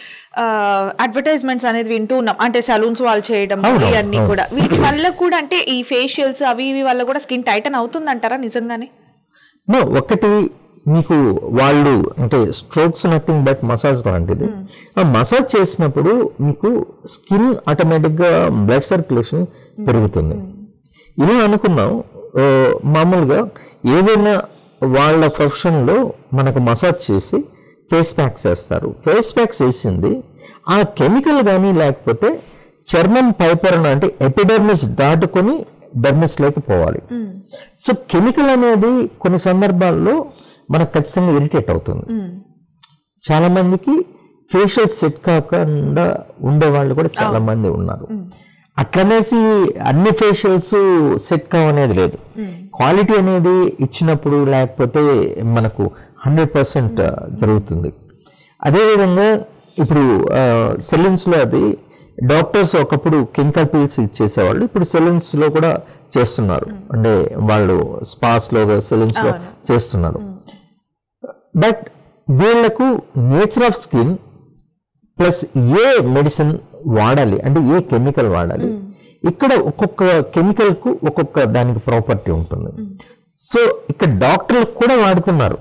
అడ్వర్టైజ్మెంట్స్ అనేది వింటూ ఉన్నాం అంటే సలూన్స్ వాళ్ళు చేయడం
అవును,
ఇవన్నీ కూడా వీటి వల్ల కూడా అంటే ఈ ఫేషియల్స్ అవి ఇవి వల్ల కూడా స్కిన్ టైటన్ అవుతుందంటారా నిజంగానే
నో ఒకటి మీకు వాళ్ళు అంటే స్ట్రోక్స్ నథింగ్ బట్ మసాజ్ లాంటిది ఆ మసాజ్ చేసినప్పుడు మీకు స్కిన్ ఆటోమేటిక్గా బ్లడ్ సర్క్యులేషన్ పెరుగుతుంది ఇలా అనుకున్నాం ఆ, మామూలుగా ఏదైనా వాళ్ళ ప్రొఫెషన్లో మనకు మసాజ్ చేసి ఫేస్ ప్యాక్స్ వేస్తారు ఫేస్ ప్యాక్స్ వేసింది ఆ కెమికల్ కానీ లేకపోతే చర్మం పైపొరన అంటే ఎపిడర్మిస్ దాటుకొని డర్మిస్లోకి పోవాలి సో కెమికల్ అనేది కొన్ని సందర్భాల్లో మనకు ఖచ్చితంగా ఇరిటేట్ అవుతుంది చాలా మందికి ఫేషియల్ సెట్ కాకుండా ఉండే వాళ్ళు కూడా చాలా మంది ఉన్నారు అట్లనేసి అన్ని ఫేషియల్స్ సెట్ కావనేది లేదు క్వాలిటీ అనేది ఇచ్చినప్పుడు లేకపోతే మనకు హండ్రెడ్ పర్సెంట్ జరుగుతుంది అదేవిధంగా ఇప్పుడు సెలూన్స్లో అది డాక్టర్స్ ఒకప్పుడు కెమికల్ పిల్స్ ఇచ్చేసేవాళ్ళు ఇప్పుడు సెలూన్స్లో కూడా చేస్తున్నారు అంటే వాళ్ళు స్పాస్లో సెలూన్స్లో చేస్తున్నారు బట్ వీళ్ళకు నేచర్ ఆఫ్ స్కిన్ ప్లస్ ఏ మెడిసిన్ వాడాలి అంటే ఏ కెమికల్ వాడాలి ఇక్కడ ఒక్కొక్క కెమికల్ కు ఒక్కొక్క దానికి ప్రాపర్టీ ఉంటుంది సో ఇక్కడ డాక్టర్లు కూడా వాడుతున్నారు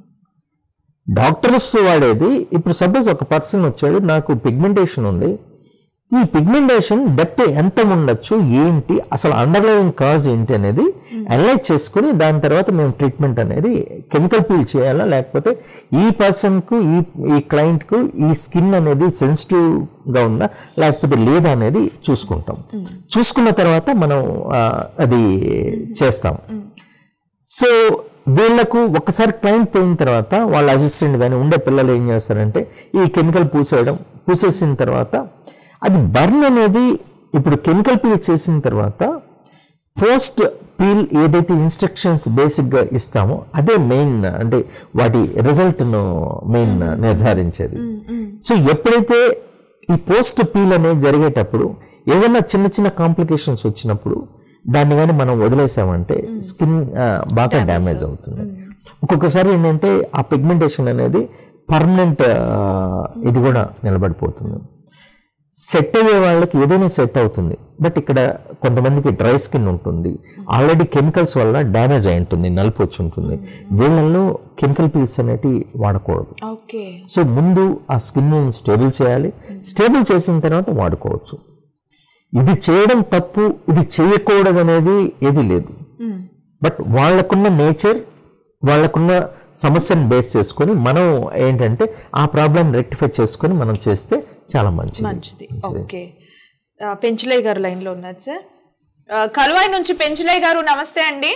డాక్టర్స్ వాడేది ఇప్పుడు సపోజ్ ఒక పర్సన్ వచ్చాడు నాకు పిగ్మెంటేషన్ ఉంది ఈ పిగ్మెంటేషన్ డెప్త్ ఎంత ఉండొచ్చు ఏంటి అసలు అండర్లైన్ కాజ్ ఏంటి అనేది అనలైజ్ చేసుకుని దాని తర్వాత మేము ట్రీట్మెంట్ అనేది కెమికల్ పీల్ చేయాలా లేకపోతే ఈ పర్సన్కు ఈ ఈ క్లయింట్కు ఈ స్కిన్ అనేది సెన్సిటివ్గా ఉందా లేకపోతే లేదా అనేది చూసుకుంటాం చూసుకున్న తర్వాత మనం ఆ, అది చేస్తాం సో వీళ్ళకు ఒకసారి క్లయింట్ పోయిన తర్వాత వాళ్ళ అసిస్టెంట్ కానీ ఉండే పిల్లలు ఏం చేస్తారంటే ఈ కెమికల్ పూసేయడం పూసేసిన తర్వాత అది బర్న్ అనేది ఇప్పుడు కెమికల్ పీల్ చేసిన తర్వాత పోస్ట్ పీల్ ఏదైతే ఇన్స్ట్రక్షన్స్ బేసిక్గా ఇస్తామో అదే మెయిన్ అంటే వాటి రిజల్ట్ను మెయిన్ నిర్ధారించేది సో ఎప్పుడైతే ఈ పోస్ట్ పీల్ అనేది జరిగేటప్పుడు ఏదైనా చిన్న చిన్న కాంప్లికేషన్స్ వచ్చినప్పుడు దాన్ని కానీ మనం వదిలేసామంటే స్కిన్ బాగా డ్యామేజ్ అవుతుంది ఒక్కొక్కసారి ఏంటంటే ఆ పిగ్మెంటేషన్ అనేది పర్మనెంట్ ఇది కూడా నిలబడిపోతుంది సెట్ అయ్యే వాళ్ళకి ఏదైనా సెట్ అవుతుంది బట్ ఇక్కడ కొంతమందికి డ్రై స్కిన్ ఉంటుంది ఆల్రెడీ కెమికల్స్ వల్ల డ్యామేజ్ అయి ఉంటుంది నలుపు వచ్చి ఉంటుంది వీళ్ళల్లో కెమికల్ పీల్స్ అనేటివి వాడకూడదు
ఓకే
సో ముందు ఆ స్కిన్ స్టేబుల్ చేయాలి స్టేబుల్ చేసిన తర్వాత వాడుకోవచ్చు ఇది చేయడం తప్పు ఇది చేయకూడదు అనేది ఏది లేదు బట్ వాళ్ళకున్న నేచర్ వాళ్ళకున్న సమస్యను బేస్ చేసుకొని మనం ఏంటంటే ఆ ప్రాబ్లం రెక్టిఫై చేసుకొని మనం చేస్తే చాలా మంచిది
మంచిది ఓకే ఆ, పెంచులయ్య గారు లైన్ లో ఉన్నారు సార్ ఆ, కలువాయి నుంచి పెంచులయ్య గారు నమస్తే అండి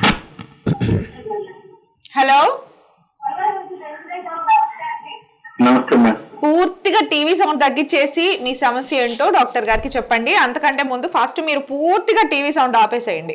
హలో
నమస్తే మ్యామ్
పూర్తిగా టీవీ సౌండ్ తగ్గించేసి మీ సమస్య ఏంటో డాక్టర్ గారికి చెప్పండి అంతకంటే ముందు ఫస్ట్ మీరు పూర్తిగా టీవీ సౌండ్ ఆపేసేయండి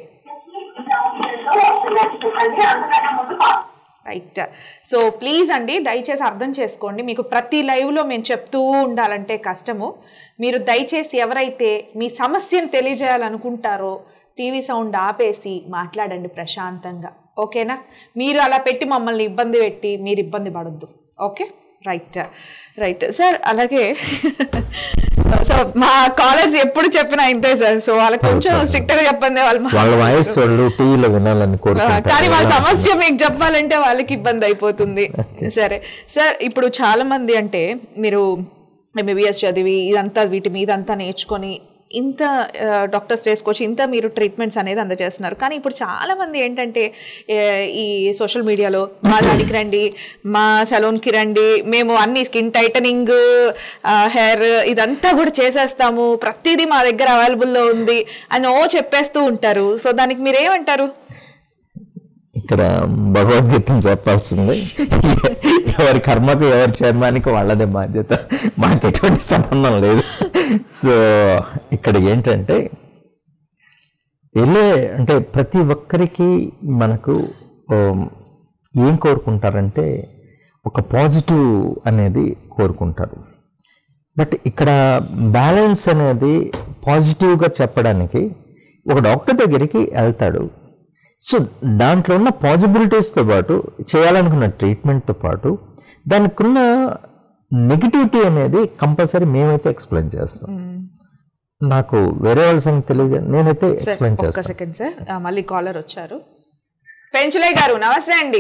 రైట్ సో ప్లీజ్ అండి దయచేసి అర్థం చేసుకోండి మీకు ప్రతి లైవ్లో మేము చెప్తూ ఉండాలంటే కష్టము మీరు దయచేసి ఎవరైతే మీ సమస్యను తెలియజేయాలనుకుంటారో టీవీ సౌండ్ ఆపేసి మాట్లాడండి ప్రశాంతంగా ఓకేనా మీరు అలా పెట్టి మమ్మల్ని ఇబ్బంది పెట్టి మీరు ఇబ్బంది పడొద్దు ఓకే రైట్ రైట్ సార్ అలాగే సో మా కాలేజ్ ఎప్పుడు చెప్పినా ఇంతే సార్ సో వాళ్ళకి కొంచెం స్ట్రిక్ట్ గా చెప్పండి వాళ్ళు మా-
వాళ్ళ వాయిస్ వాళ్ళు టీవీలో వినాలని
కానీ వాళ్ళ
కోరుకుంటారు
సమస్య మీకు చెప్పాలంటే వాళ్ళకి ఇబ్బంది అయిపోతుంది సరే సార్ ఇప్పుడు చాలా మంది అంటే మీరు ఎంబీబీఎస్ చదివి ఇదంతా వీటి మీద అంతా నేర్చుకొని ఇంత డాక్టర్స్ చేసుకొచ్చి ఇంత మీరు ట్రీట్మెంట్స్ అనేది అందజేస్తున్నారు కానీ ఇప్పుడు చాలా మంది ఏంటంటే ఏ, ఈ సోషల్ మీడియాలో మా దానికి రండి మా సలూన్కి రండి మేము అన్ని స్కిన్ టైటనింగ్ హెయిర్ ఇదంతా కూడా చేసేస్తాము ప్రతిదీ మా దగ్గర అవైలబుల్లో ఉంది అని ఓ చెప్పేస్తూ ఉంటారు సో దానికి మీరు ఏమంటారు
ఇక్కడ భగవద్గీతను చెప్పాల్సింది ఎవరి కర్మకు ఎవరి చర్మానికి వాళ్ళదే బాధ్యత మాకు ఎటువంటి సంబంధం లేదు సో ఇక్కడ ఏంటంటే వెళ్ళే అంటే ప్రతి ఒక్కరికి మనకు ఉమ్, ఏం కోరుకుంటారంటే ఒక పాజిటివ్ అనేది కోరుకుంటారు బట్ ఇక్కడ బ్యాలెన్స్ అనేది పాజిటివ్గా చెప్పడానికి ఒక డాక్టర్ దగ్గరికి వెళ్తాడు సో దాంట్లో ఉన్న పాజిబిలిటీస్తో పాటు చేయాలనుకున్న ట్రీట్మెంట్తో పాటు దానికి ఉన్న నెగిటివిటీ అనేది కంపల్సరీ మేమైతే ఎక్స్ప్లెయిన్ చేస్తాం నాకు వేరే వాళ్ళ సంగతి తెలియదు నేనైతే
సార్
ఎక్స్ప్లెయిన్
ఒక్క
చేస్తాను
సెకండ్ సార్ ఆ, మళ్ళీ కాలర్ వచ్చారు పెంచలయ్య గారు నమస్తే అండి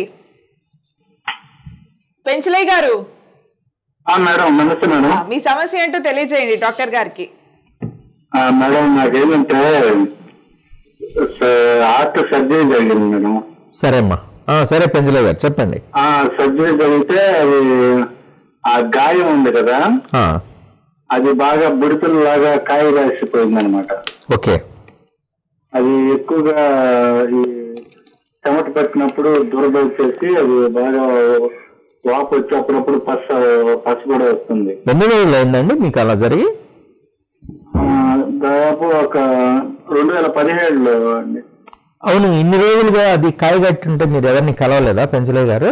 పెంచలయ్య గారు
ఆ, మేడం నమస్తే మేడం
ఆ, మీ సమస్య ఏంటో తెలియజేయండి డాక్టర్ గారికి
ఆ, మేడం నాకేంటంటే హార్ట్ సర్జరీ జరిగింది మేడం
సరే అమ్మా ఆ, సరే పెంజలే గారు చెప్పండి
ఆ సర్జరీ జరిగితే అది ఆ గాయం ఉంది కదా
ఆ,
అది బాగా బుడిపిల్ల లాగా కాయ రాసిపోయింది అనమాట
ఓకే
అది ఎక్కువగా ఈ చెమట పట్టినప్పుడు దురదొచ్చేసి అది బాగా వాపు వచ్చి అప్పుడప్పుడు పస పస కూడా వస్తుంది
ఎన్ని రోజులు అయిందండి మీకు అలా జరిగి
ఆ, దాదాపు ఒక రెండు వేల పదిహేడులో అండి
అవును ఇన్ని రోజులుగా అది కాయగట్టుంటే మీరు ఎవరిని కలవలేదా పెంచలే గారు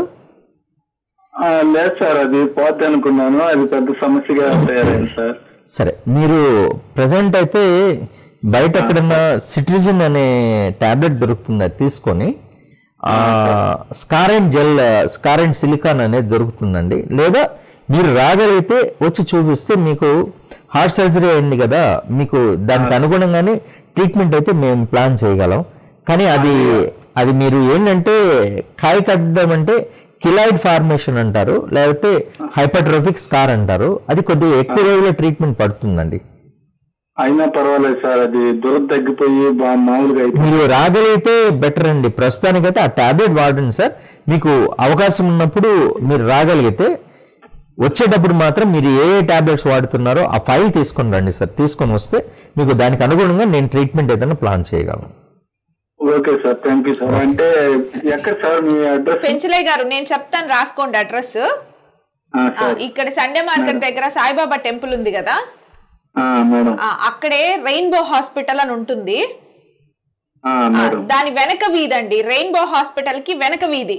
ఆ, లేదు సార్ అది పోతే అనుకున్నాను అది పెద్ద సమస్యగా తయారైంది సార్
సరే మీరు ప్రజెంట్ అయితే బయట ఎక్కడన్నా సిట్రిజిన్ అనే టాబ్లెట్ దొరుకుతుంది అది తీసుకొని స్కారెంట్ జెల్ స్కారెంట్ సిలికాన్ అనేది దొరుకుతుందండి లేదా మీరు రాగలిగితే వచ్చి చూపిస్తే మీకు హార్ట్ సర్జరీ అయింది కదా మీకు దానికి అనుగుణంగానే ట్రీట్మెంట్ అయితే మేము ప్లాన్ చేయగలం కానీ అది అది మీరు ఏంటంటే కాయ కట్టడం అంటే కిలాయిడ్ ఫార్మేషన్ అంటారు లేకపోతే హైపర్ట్రోఫిక్ స్కార్ అంటారు అది కొద్దిగా ఎక్కువ రోజుల ట్రీట్మెంట్ పడుతుందండి
అయినా పర్వాలేదు సార్ అది దురద తగ్గిపోయి బాగా మామూలుగా అయిపోయింది
మీరు రాగలిగితే బెటర్ అండి ప్రస్తుతానికైతే ఆ టాబ్లెట్ వాడండి సార్ మీకు అవకాశం ఉన్నప్పుడు మీరు రాగలిగితే వచ్చేటప్పుడు మాత్రం మీరు ఏ ఏ టాబ్లెట్స్ వాడుతున్నారో ఆ ఫైల్ తీసుకొని రండి సార్ తీసుకొని వస్తే మీకు దానికి అనుగుణంగా నేను ట్రీట్మెంట్ ఏదైనా ప్లాన్ చేయగలను
okay sir thank you sir అంటే ఎక్కడ సార్ మీ అడ్రస్
పెంచలయ్య గారు నేను చెప్తాను రాసుకోండి అడ్రస్
సార్
ఇక్కడ సండే మార్కెట్ దగ్గర సాయిబాబా టెంపుల్ ఉంది కదా
ఆ, మేడం
ఆ, అక్కడే రెయిన్బో హాస్పిటల్ అని ఉంటుంది
ఆ,
ఆ,
మేడం
దాని వెనక వీధి అండి రెయిన్బో హాస్పిటల్ కి వెనక వీధి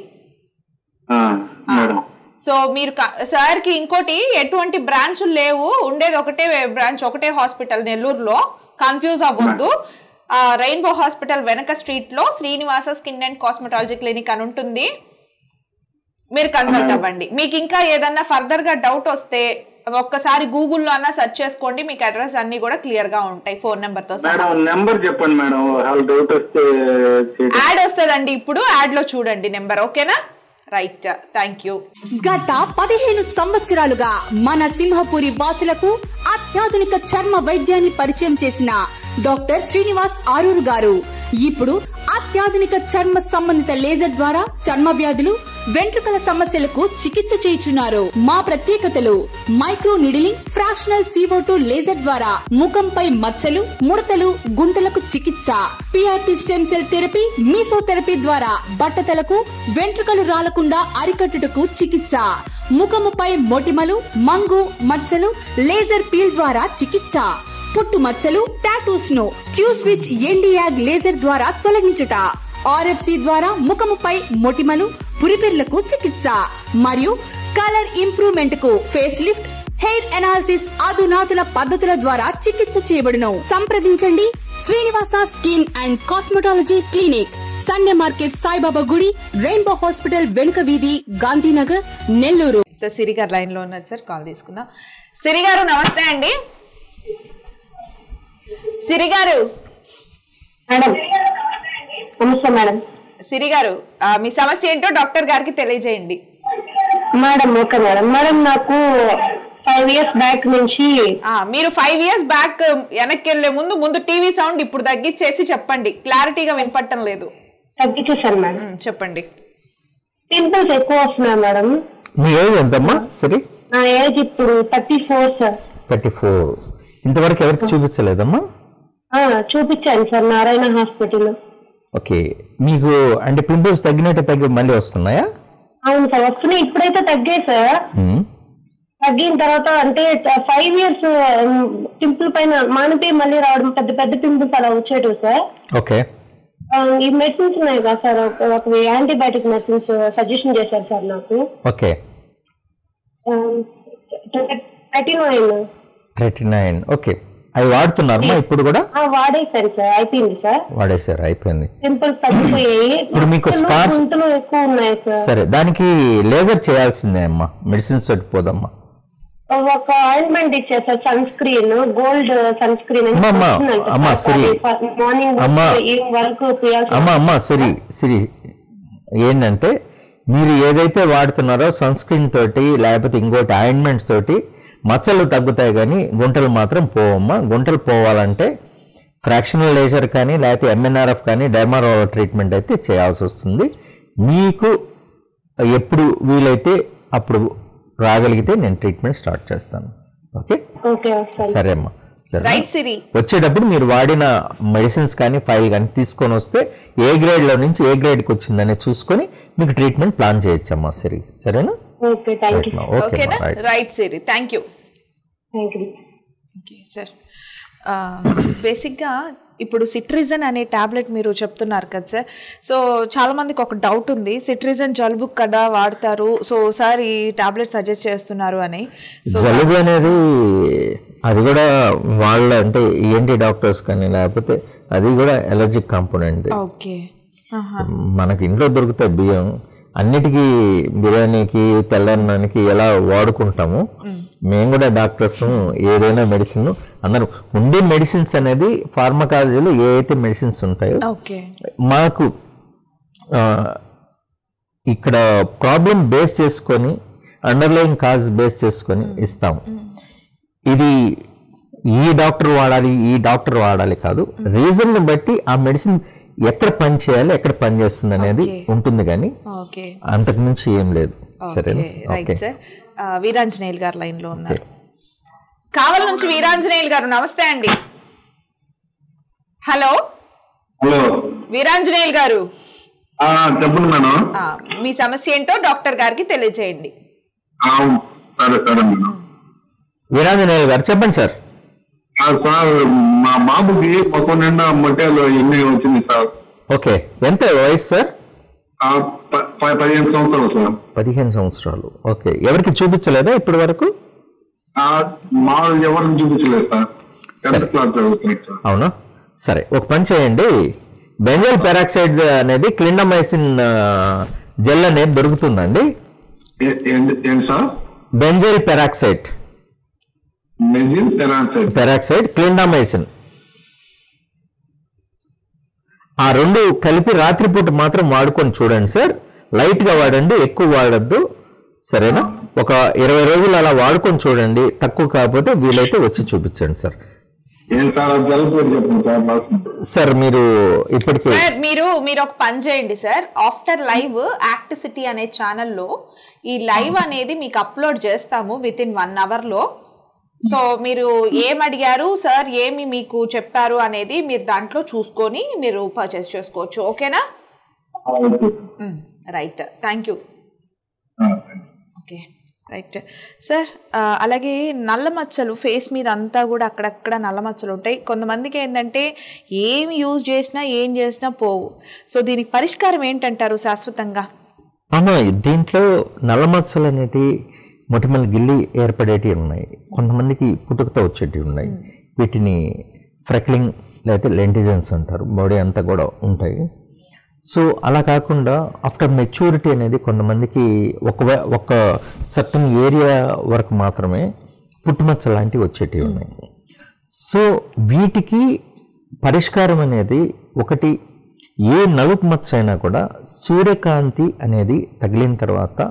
ఆ, మేడం
సో మీరు క- సార్ కి ఇంకోటి ఎటువంటి బ్రాంచ్లు లేవు ఉండేది ఒకటే బ్రాంచ్ ఒకటే హాస్పిటల్ నెల్లూరులో కన్ఫ్యూజ్ అవ్వద్దు ఆ, రెయిన్బో హాస్పిటల్ వెనక స్ట్రీట్ లో Srinivasa skin and cosmetology clinic అని ఉంటుంది మీరు కన్సల్ట్ అవ్వండి మీకు ఇంకా ఏదన్నా ఫర్దర్ గా డౌట్ వస్తే ఒక్కసారి గూగుల్లో అన్నా సెర్చ్ చేసుకోండి మీకు అడ్రస్ అన్ని కూడా క్లియర్ గా ఉంటాయి ఫోన్ నెంబర్ తో సహా
మేడం నెంబర్ చెప్పండి మేడం వాళ్ళు డౌట్ వస్తే చేయడం.
యాడ్ వస్తుందండి ఇప్పుడు యాడ్ లో చూడండి నెంబర్ ఓకేనా రైట్ థ్యాంక్ యూ
గత పదిహేను సంవత్సరాలుగా మన సింహపురి వాసులకు అత్యాధునిక చర్మ వైద్యాన్ని పరిచయం చేసిన డాక్టర్ శ్రీనివాస్ ఆరూర్ గారు ఇప్పుడు అత్యాధునిక చర్మ సంబంధిత లేజర్ ద్వారా చర్మ వ్యాధులు వెంట్రుకల సమస్యలకు చికిత్స చేయుచున్నారు మా ప్రత్యేకతలు micro needling fractional CO2 laser ద్వారా ముఖంపై మచ్చలు ముడతలు గుంటలకు చికిత్స PRP stem cell therapy mesotherapy ద్వారా బట్టతలకు వెంట్రుకలు రాలకుండా అరికట్టుటకు చికిత్స ముఖముపై మొటిమలు మంగు మచ్చలు లేజర్ పీల్ ద్వారా చికిత్స పుట్టు మచ్చలు టాటూస్ ను క్యూ స్విచ్ ఎండియాగ్ లేజర్ ద్వారా తొలగించుట ఆర్ఎఫ్సి ద్వారా ముఖముపై మొటిమలు పురిపెర్లకు చికిత్స మరియు కలర్ ఇంప్రూవ్మెంట్ కు ఫేస్ లిఫ్ట్ హెయిర్ ఎనాలిసిస్ అధునాతుల పద్ధతుల ద్వారా చికిత్స చేయబడును సంప్రదించండి Srinivasa skin and cosmetology clinic Sunday market Saibaba గుడి రెయిన్బో హాస్పిటల్ వెనుక వీధి గాంధీనగర్ నెల్లూరు
సార్ సిరి గారు లైన్ లో ఉన్నారు సార్ కాల్ తీసుకుందాం సిరి గారు నమస్తే అండి సిరి గారు
మేడం నమస్తే మేడం
సిరి గారు ఆ, మీ సమస్య ఏంటో డాక్టర్ గారికి తెలియజేయండి
మేడం ఓకే మేడం మేడం నాకు ఫైవ్ ఇయర్స్ బ్యాక్ నుంచి
ఆ, మీరు ఫైవ్ ఇయర్స్ బ్యాక్ వెనక్కి వెళ్లే ముందు ముందు టీవీ సౌండ్ ఇప్పుడు తగ్గించేసి చెప్పండి క్లారిటీగా వినపడటం లేదు
తగ్గించేసాను మేడం
ఉమ్, చెప్పండి
పింపుల్స్ ఎక్కువ వస్తున్నాయి మేడం
మీ ఏజ్ ఎంతమ్మా సరే
నా ఏజ్ ఇప్పుడు thirty four sir
thirty four ఇంతవరకు ఎవరికి చూపించలేదమ్మా
ఆ, చూపించాను సార్ నారాయణ హాస్పిటల్
ఓకే మీకు అంటే పింపుల్స్ తగ్గినట్టు తగ్గి మళ్ళీ వస్తున్నాయా
అవును సార్ వస్తున్నాయి ఇప్పుడైతే తగ్గాయి సార్
మ్మ్.
తగ్గిన తర్వాత అంటే ఫైవ్ ఇయర్స్ పింపుల్ పైన మానిపోయి మళ్ళీ రావడం పెద్ద పెద్ద పింపుల్స్ అలా వచ్చేటు సార్
ఓకే
ఆ, ఈ మెడిసిన్స్ ఉన్నాయి కదా సార్ ఒక- ఒక యాంటీబయాటిక్ మెడిసిన్స్ సజెషన్ చేశారు సార్ నాకు
okay
thirty nine
thirty nine okay అవి వాడుతున్నారమ్మా ఇప్పుడు కూడా
వాడేసాను సార్ అయిపోయింది సార్
వాడేశారు అయిపోయింది
పింపుల్స్ తగ్గిపోయాయి
ఇప్పుడు మీకు
నొప్పులు,
scars-
గుంతలు ఎక్కువ ఉన్నాయి సార్
సరే దానికి లేజర్ చేయాల్సిందే అమ్మా మెడిసిన్స్ తోటి పోదమ్మా
ఒక ఆయింట్మెంట్ ఇచ్చారు sir sunscreen gold sunscreen
అమ్మా, అమ్మా, అమ్మా, సిరి.
మార్నింగ్
అమ్మా.
ఈవినింగ్ వరకు పియాల్సి
అమ్మ అమ్మ సిరి సిరి ఏంటంటే మీరు ఏదైతే వాడుతున్నారో సన్ స్క్రీన్ తోటి లేకపోతే ఇంకోటి ఆయింట్మెంట్స్ తోటి మచ్చలు తగ్గుతాయి కానీ గుంటలు మాత్రం పోవమ్మా గుంటలు పోవాలంటే ఫ్రాక్షనల్ లేజర్ కానీ లేకపోతే ఎంఎన్ఆర్ఎఫ్ కానీ డెర్మారోల్ ట్రీట్మెంట్ అయితే చేయాల్సి వస్తుంది మీకు ఎప్పుడు వీలైతే అప్పుడు రాగలిగితే నేను ట్రీట్మెంట్ స్టార్ట్ చేస్తాను ఓకే
ఓకే వస్తాను
సరే అమ్మా సరే
రైట్ సిరి
వచ్చేటప్పుడు మీరు వాడిన మెడిసిన్స్ కానీ ఫైల్ కానీ తీసుకొని వస్తే ఏ గ్రేడ్లో నుంచి ఏ గ్రేడ్కి వచ్చిందని చూసుకొని మీకు ట్రీట్మెంట్ ప్లాన్ చేయొచ్చమ్మా సరే సరేనా
ఓకే థ్యాంక్ యూ
ఓకే
ఓకేనా
right
right Siri thank you
thank you
okay sir బేసిక్గా ఇప్పుడు సిట్రిజన్ అనే టాబ్లెట్ మీరు చెప్తున్నారు కదా సార్ సో చాలా మందికి ఒక డౌట్ ఉంది సిట్రిజన్ జలుబు కదా వాడతారు సో సార్ ఈ టాబ్లెట్ సజెస్ట్ చేస్తున్నారు అని సో
జలుబు అనేది అది కూడా వాళ్ళ అంటే ఏంటి డాక్టర్స్ కానీ లేకపోతే అది కూడా ఎలర్జిక్ కాంపోనెంట్
ఓకే
మనకి ఇంట్లో దొరుకుతాయి బియ్యం అన్నిటికీ బిర్యానీకి తెల్లన్నానికి ఎలా వాడుకుంటాము మేము కూడా డాక్టర్స్ ఏదైనా మెడిసిన్ అందరూ ఉండే మెడిసిన్స్ అనేది ఫార్మకాలజీలో ఏ అయితే మెడిసిన్స్ ఉంటాయో
ఓకే
మాకు ఆ, ఇక్కడ ప్రాబ్లం బేస్ చేసుకొని అండర్లైన్ కాజ్ బేస్ చేసుకొని ఇస్తాము ఇది ఈ డాక్టర్ వాడాలి ఈ డాక్టర్ వాడాలి కాదు రీజన్ బట్టి ఆ మెడిసిన్ ఎక్కడ పని చేయాలి ఎక్కడ పని చేస్తుంది అనేది ఉంటుంది కానీ
ఓకే
అంతకు మించి ఏం లేదు సరేనా
రైట్
ఓకే
సార్ వీరాంజనేయులు గారు లైన్లో ఉన్నారు కావల నుంచి వీరాంజనేయులు గారు నమస్తే అండి హలో
హలో
వీరాంజనేయులు గారు
ఆ, చెప్పండి మేడం
ఆ, మీ సమస్య ఏంటో డాక్టర్ గారికి తెలియజేయండి
ఆ, సరే సరే మేడం
వీరాంజనేయులు గారు చెప్పండి సార్
ఆ, సార్ మా బాబుకి మొత్తం నిండా మొట్టేలు ఎన్ని వచ్చింది సార్
ఓకే ఎంత వయసు సార్
ఆ, ప- ప- పదిహేను సంవత్సరాలు సార్
పదిహేను సంవత్సరాలు ఓకే ఎవరికి చూపించలేదా ఇప్పటి వరకు
ఆ, మా ఎవరిని చూపించలేదు సార్
సరే.
టెన్త్ క్లాస్ చదువుతున్నాడు సార్
అవునా సరే ఒక పని చేయండి బెంజల్ పెరాక్సైడ్ అనేది క్లిండమైసిన్ జెల్ అనేది దొరుకుతుందండి
ఏ- ఏంటి ఏంటి సార్
బెంజైల్ పెరాక్సైడ్
మెజిన్ తెరాన్సైడ్
పెరాక్సైడ్ క్లిండామైసిన్ ఆ రెండు కలిపి రాత్రిపూట మాత్రం వాడుకొని చూడండి సార్ లైట్గా వాడండి ఎక్కువ వాడద్దు సరేనా ఒక ఇరవై రోజులు అలా వాడుకొని చూడండి తక్కువ కాకపోతే వీలైతే వచ్చి చూపించండి సార్
ఏం సార్ అది జలుబు అని చెప్పండి సార్ నాకు.
సార్ మీరు ఇప్పటికే
సార్ మీరు మీరు ఒక పని చేయండి sir after live act city అనే ఛానల్లో ఈ లైవ్ అనేది మీకు అప్లోడ్ చేస్తాము విత్ ఇన్ వన్ అవర్లో సో మీరు ఏం అడిగారు సార్ ఏమి మీకు చెప్పారు అనేది మీరు దాంట్లో చూసుకొని మీరు పర్చేస్ చేసుకోవచ్చు ఓకేనా
ఆ, ఓకే.
రైట్ థ్యాంక్ యూ
ఆ,
ఓకే రైట్ సార్ ఆ, అలాగే నల్ల మచ్చలు ఫేస్ మీద అంతా కూడా అక్కడక్కడ నల్ల మచ్చలు ఉంటాయి కొంతమందికి ఏంటంటే ఏం యూజ్ చేసినా ఏం చేసినా పోవు సో దీనికి పరిష్కారం ఏంటంటారు శాశ్వతంగా
అమ్మా దీంట్లో నల్ల మచ్చలు అనేటివి మొటిమల గిల్లి ఏర్పడేటివి ఉన్నాయి కొంతమందికి పుట్టుకతో వచ్చేటివి ఉన్నాయి వీటిని ఫ్రెక్లింగ్ లేకపోతే లెంటిజన్స్ అంటారు బాడీ అంతా కూడా ఉంటాయి సో అలా కాకుండా ఆఫ్టర్ మెచ్యూరిటీ అనేది కొంతమందికి ఒక ఒక సర్టన్ ఏరియా వరకు మాత్రమే పుట్టుమచ్చ లాంటివి వచ్చేటివి ఉన్నాయి సో వీటికి పరిష్కారం అనేది ఒకటి ఏ నలుపు మచ్చ అయినా కూడా సూర్యకాంతి అనేది తగిలిన తర్వాత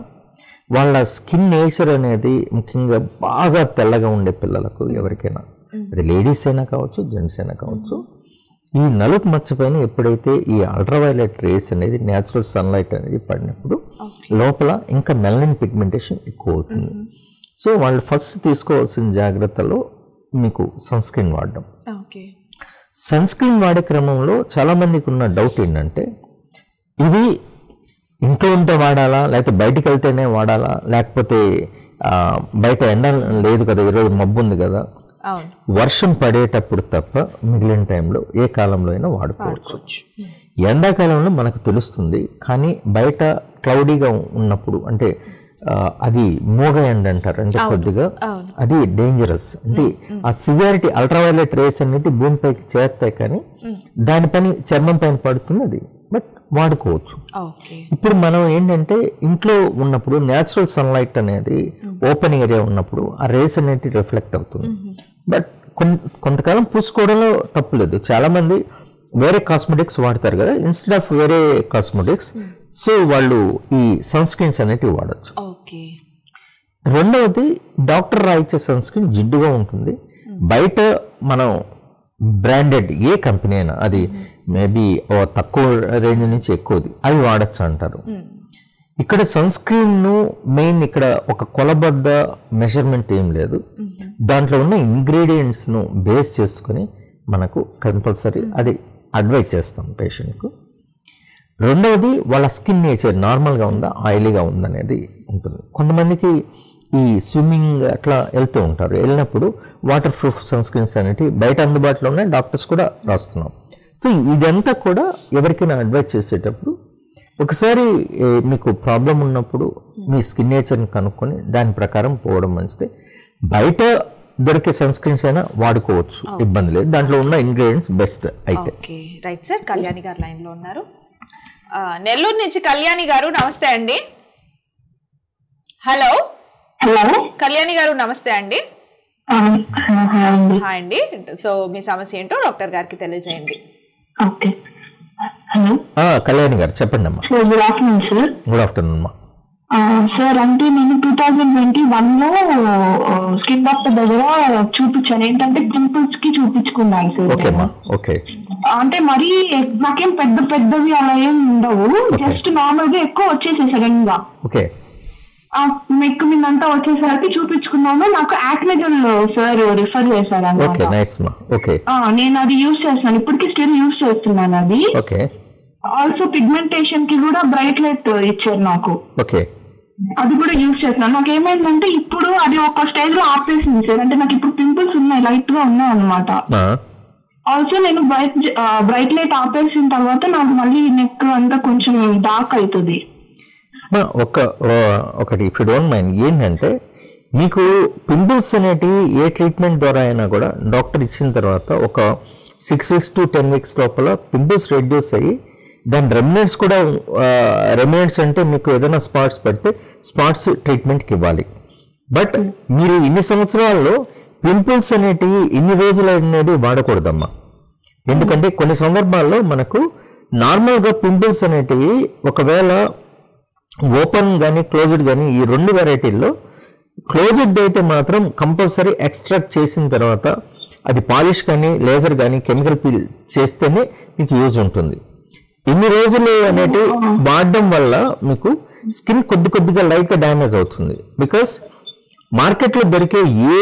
వాళ్ళ స్కిన్ నేచర్ అనేది ముఖ్యంగా బాగా తెల్లగా ఉండే పిల్లలకు ఎవరికైనా అది లేడీస్ అయినా కావచ్చు జెంట్స్ అయినా కావచ్చు ఈ నలుపు మచ్చ పైన ఎప్పుడైతే ఈ అల్ట్రావైలెట్ రేస్ అనేది న్యాచురల్ సన్లైట్ అనేది పడినప్పుడు లోపల ఇంకా మెలనిన్ పిగ్మెంటేషన్ ఎక్కువ అవుతుంది సో వాళ్ళు ఫస్ట్ తీసుకోవాల్సిన జాగ్రత్తలో మీకు సన్ స్క్రీన్ వాడడం
ఓకే
సన్ స్క్రీన్ వాడే క్రమంలో చాలామందికి ఉన్న డౌట్ ఏంటంటే ఇది ఇంట్లో ఉంటే వాడాలా లేకపోతే బయటికి వెళ్తేనే వాడాలా లేకపోతే ఆ, బయట ఎండ లేదు కదా ఈరోజు మబ్బు ఉంది కదా
అవును
వర్షం పడేటప్పుడు తప్ప మిగిలిన టైంలో ఏ కాలంలో అయినా వాడుకోవచ్చు ఎండాకాలంలో మనకు తెలుస్తుంది కానీ బయట క్లౌడీగా ఉన్నప్పుడు అంటే ఆ, అది మూగ ఎండ అంటారు అంటే కొద్దిగా
అవును.
అది డేంజరస్ అంటే ఆ సివియారిటీ అల్ట్రావైలెట్ రేస్ అనేది భూమిపైకి చేరుతాయి కానీ దానిపైన చర్మం పైన పడుతుంది అది బట్ వాడుకోవచ్చు
ఓకే
ఇప్పుడు మనం ఏంటంటే ఇంట్లో ఉన్నప్పుడు న్యాచురల్ సన్లైట్ అనేది ఓపెన్ ఏరియా ఉన్నప్పుడు ఆ రేస్ అనేది రిఫ్లెక్ట్ అవుతుంది బట్ కొన్ కొంతకాలం పూసుకోవడంలో తప్పులేదు చాలా మంది వేరే కాస్మెటిక్స్ వాడతారు కదా ఇన్స్టెడ్ ఆఫ్ వేరే కాస్మెటిక్స్ సో వాళ్ళు ఈ సన్ స్క్రీన్స్ అనేటివి వాడచ్చు
ఓకే
రెండవది డాక్టర్ రాయిచ్చే సన్ స్క్రీన్ జిడ్డుగా ఉంటుంది బయట మనం బ్రాండెడ్ ఏ కంపెనీ అయినా అది మేబీ తక్కువ రేంజ్ నుంచి ఎక్కువది అవి వాడచ్చు అంటారు ఇక్కడ సన్ స్క్రీన్ మెయిన్ ఇక్కడ ఒక కొలబద్ద మెజర్మెంట్ ఏం లేదు దాంట్లో ఉన్న ఇంగ్రీడియంట్స్ ను బేస్ చేసుకుని మనకు కంపల్సరీ అది అడ్వైజ్ చేస్తాం పేషెంట్కు రెండవది వాళ్ళ స్కిన్ నేచర్ నార్మల్గా ఉందా ఆయిలీగా ఉందనేది ఉంటుంది కొంతమందికి ఈ స్విమ్మింగ్ అట్లా వెళ్తూ ఉంటారు వెళ్ళినప్పుడు వాటర్ ప్రూఫ్ సన్ స్క్రీన్స్ అనేవి బయట అందుబాటులో ఉన్నాయి డాక్టర్స్ కూడా రాస్తున్నాం సో ఇదంతా కూడా ఎవరికైనా అడ్వైజ్ చేసేటప్పుడు ఒకసారి ఏ, మీకు ప్రాబ్లం ఉన్నప్పుడు మీ స్కిన్ నేచర్ని కనుక్కొని దాని ప్రకారం పోవడం మంచిది బయట దొరికే సన్ స్క్రీన్స్ అయినా వాడుకోవచ్చు ఇబ్బంది లేదు దాంట్లో ఉన్న ఇంగ్రీడియంట్స్ బెస్ట్ అయితే
ఓకే రైట్ సార్ కళ్యాణి గారు లైన్ లో ఉన్నారు ఆ, నెల్లూరు నుంచి కళ్యాణి గారు నమస్తే అండి హలో
హలో
కళ్యాణి గారు నమస్తే అండి
హాయ్ అండి
హాయ్ అండి సో మీ సమస్య ఏంటో డాక్టర్ గారికి తెలియజేయండి
ఓకే హలో
ఆ, కళ్యాణి గారు చెప్పండి అమ్మా
sir good afternoon sir
good afternoon అమ్మా
సార్ అంటే నేను టూ థౌజండ్ ట్వంటీ వన్ లో స్కిన్ డాక్టర్ దగ్గర చూపించాను ఏంటంటే పింపుల్స్ కి చూపించుకున్నాను సార్
ఓకే అమ్మా ఓకే
అంటే మరి నాకేం పెద్ద పెద్దవి అలా ఏం ఉండవు జస్ట్ నార్మల్ గా ఎక్కువ వచ్చేసాయి సడన్ గా
ఓకే
ఆ మెక్కు మీద అంతా వచ్చేసరికి చూపించుకున్నాను నాకు యాక్నెజల్ సార్ రిఫర్ చేశారు
ఓకే
అన్నమాట
నైస్ అమ్మా ఓకే
ఆ, నేను అది యూజ్ చేస్తున్నాను ఇప్పటికీ స్టిల్ యూజ్ చేస్తున్నాను అది
ఓకే
ఆల్సో పిగ్మెంటేషన్ కి కూడా బ్రైట్ లైట్ ఇచ్చారు నాకు
ఓకే
అది కూడా యూజ్ చేస్తున్నాను నాకు ఏమైందంటే ఇప్పుడు అది ఒక స్టైల్ లో ఆపేసింది సార్ అంటే నాకు ఇప్పుడు పింపుల్స్ ఉన్నాయి లైట్ గా ఉన్నాయి అనమాట
ఆ,
ఆల్సో నేను బ్రైట్ బ్రైట్ లైట్ ఆపేసిన తర్వాత నాకు మళ్ళీ నెక్ అంతా కొంచెం డార్క్ అవుతుంది
అమ్మా, ఒక ఓ- ఒకటి ఇఫ్ యూ డోంట్ మైండ్ ఏంటంటే మీకు పింపుల్స్ అనేటివి ఏ ట్రీట్మెంట్ ద్వారా అయినా కూడా డాక్టర్ ఇచ్చిన తర్వాత ఒక six weeks to ten weeks లోపల పింపుల్స్ రెడ్యూస్ అయ్యి దాని రెమినెంట్స్ కూడా రెమినెంట్స్ అంటే మీకు ఏదైనా స్పాట్స్ పెడితే స్పాట్స్ ట్రీట్మెంట్కి ఇవ్వాలి బట్ మీరు ఇన్ని సంవత్సరాల్లో పింపుల్స్ అనేటివి ఇన్ని రోజులు అనేది వాడకూడదమ్మా ఎందుకంటే కొన్ని సందర్భాల్లో మనకు నార్మల్గా పింపుల్స్ అనేటివి ఒకవేళ ఓపెన్ కానీ క్లోజ్డ్ కానీ ఈ రెండు వెరైటీల్లో క్లోజ్డ్ అయితే మాత్రం కంపల్సరీ ఎక్స్ట్రాక్ట్ చేసిన తర్వాత అది పాలిష్ కానీ లేజర్ కానీ కెమికల్ పీల్ చేస్తేనే మీకు యూజ్ ఉంటుంది ఇన్ని రోజులు అనేటివి వాడడం వల్ల మీకు స్కిన్ కొద్ది కొద్దిగా లైట్గా డ్యామేజ్ అవుతుంది బికాస్ మార్కెట్లో దొరికే ఏ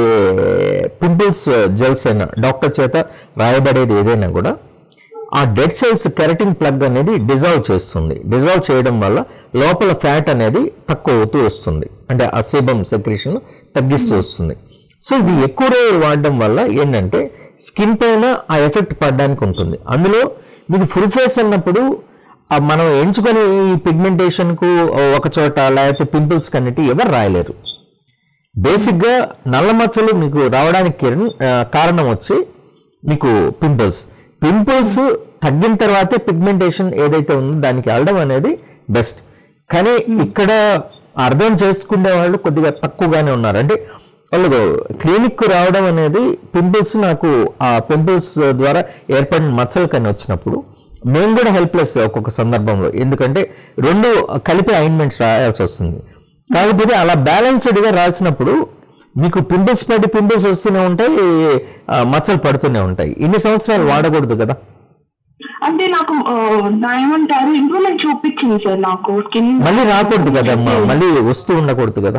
పింపుల్స్ జెల్స్ అయినా డాక్టర్ చేత రాయబడేది ఏదైనా కూడా ఆ డెడ్ సెల్స్ కెరటిన్ ప్లగ్ అనేది డిజాల్వ్ చేస్తుంది డిజాల్వ్ చేయడం వల్ల లోపల ఫ్యాట్ అనేది తక్కువ అవుతూ వస్తుంది అంటే ఆ సేబం సెక్రేషన్ తగ్గిస్తూ వస్తుంది సో ఇది ఎక్కువ రోజులు వాడడం వల్ల ఏంటంటే స్కిన్ పైన ఆ ఎఫెక్ట్ పడడానికి ఉంటుంది అందులో మీకు ఫుల్ ఫేస్ అన్నప్పుడు ఆ మనం ఎంచుకొని ఈ పిగ్మెంటేషన్కు ఒక చోట లేకపోతే పింపుల్స్ కన్నిటి ఎవరు రాయలేరు బేసిక్గా నల్ల మచ్చలు మీకు రావడానికి కిరణ్, ఆ, కారణం వచ్చి మీకు పింపుల్స్ పింపుల్స్ తగ్గిన తర్వాతే పిగ్మెంటేషన్ ఏదైతే ఉందో దానికి వెళ్ళడం అనేది బెస్ట్ కానీ ఇక్కడ అర్థం చేసుకునే వాళ్ళు కొద్దిగా తక్కువగానే ఉన్నారు అంటే వాళ్ళు క్లినిక్ రావడం అనేది పింపుల్స్ నాకు ఆ పింపుల్స్ ద్వారా ఏర్పడిన మచ్చలు కానీ వచ్చినప్పుడు మేము కూడా హెల్ప్లెస్ ఒక్కొక్క సందర్భంలో ఎందుకంటే రెండు కలిపి అయింట్మెంట్స్ రాయాల్సి వస్తుంది కాకపోతే అలా బ్యాలెన్స్డ్గా రాసినప్పుడు మీకు పింపుల్స్ పడి పింపుల్స్ వస్తూనే ఉంటాయి ఆ, మచ్చలు పడుతూనే ఉంటాయి ఇన్ని సంవత్సరాలు వాడకూడదు కదా
అంటే నాకు ఆ, నా ఏమంటారు ఇంప్రూవ్మెంట్ చూపించింది సార్ నాకు స్కిన్
మళ్ళీ రాకూడదు కదమ్మా మళ్ళీ వస్తూ ఉండకూడదు కదా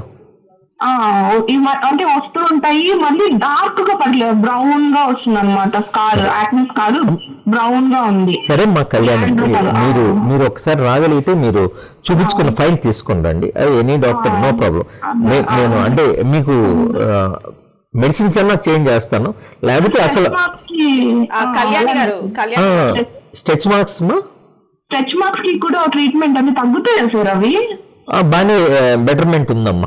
అంటే వస్తూ ఉంటాయి మళ్ళీ డార్క్ గా పడలేదు బ్రౌన్ గా వస్తుంది అనమాట స్కార్ యాక్నే స్కార్ బ్రౌన్ గా ఉంది
సరే మా కళ్యాణం మీరు మీరు ఒకసారి రాగలిగితే మీరు చూపించుకున్న ఫైల్ తీసుకొని రండి ఎనీ డాక్టర్ నో ప్రాబ్లం నేను అంటే మీకు మెడిసిన్స్ అన్నా చేంజ్ చేస్తాను లేకపోతే అసలు
ఆ, కళ్యాణి గారు కళ్యాణి
స్టెచ్ మార్క్స్ మా
స్ట్రెచ్ మార్క్స్ కి కూడా ట్రీట్మెంట్ అన్ని తగ్గుతాయా సార్ అవి
ఆ, బాగానే బెటర్మెంట్ ఉందమ్మా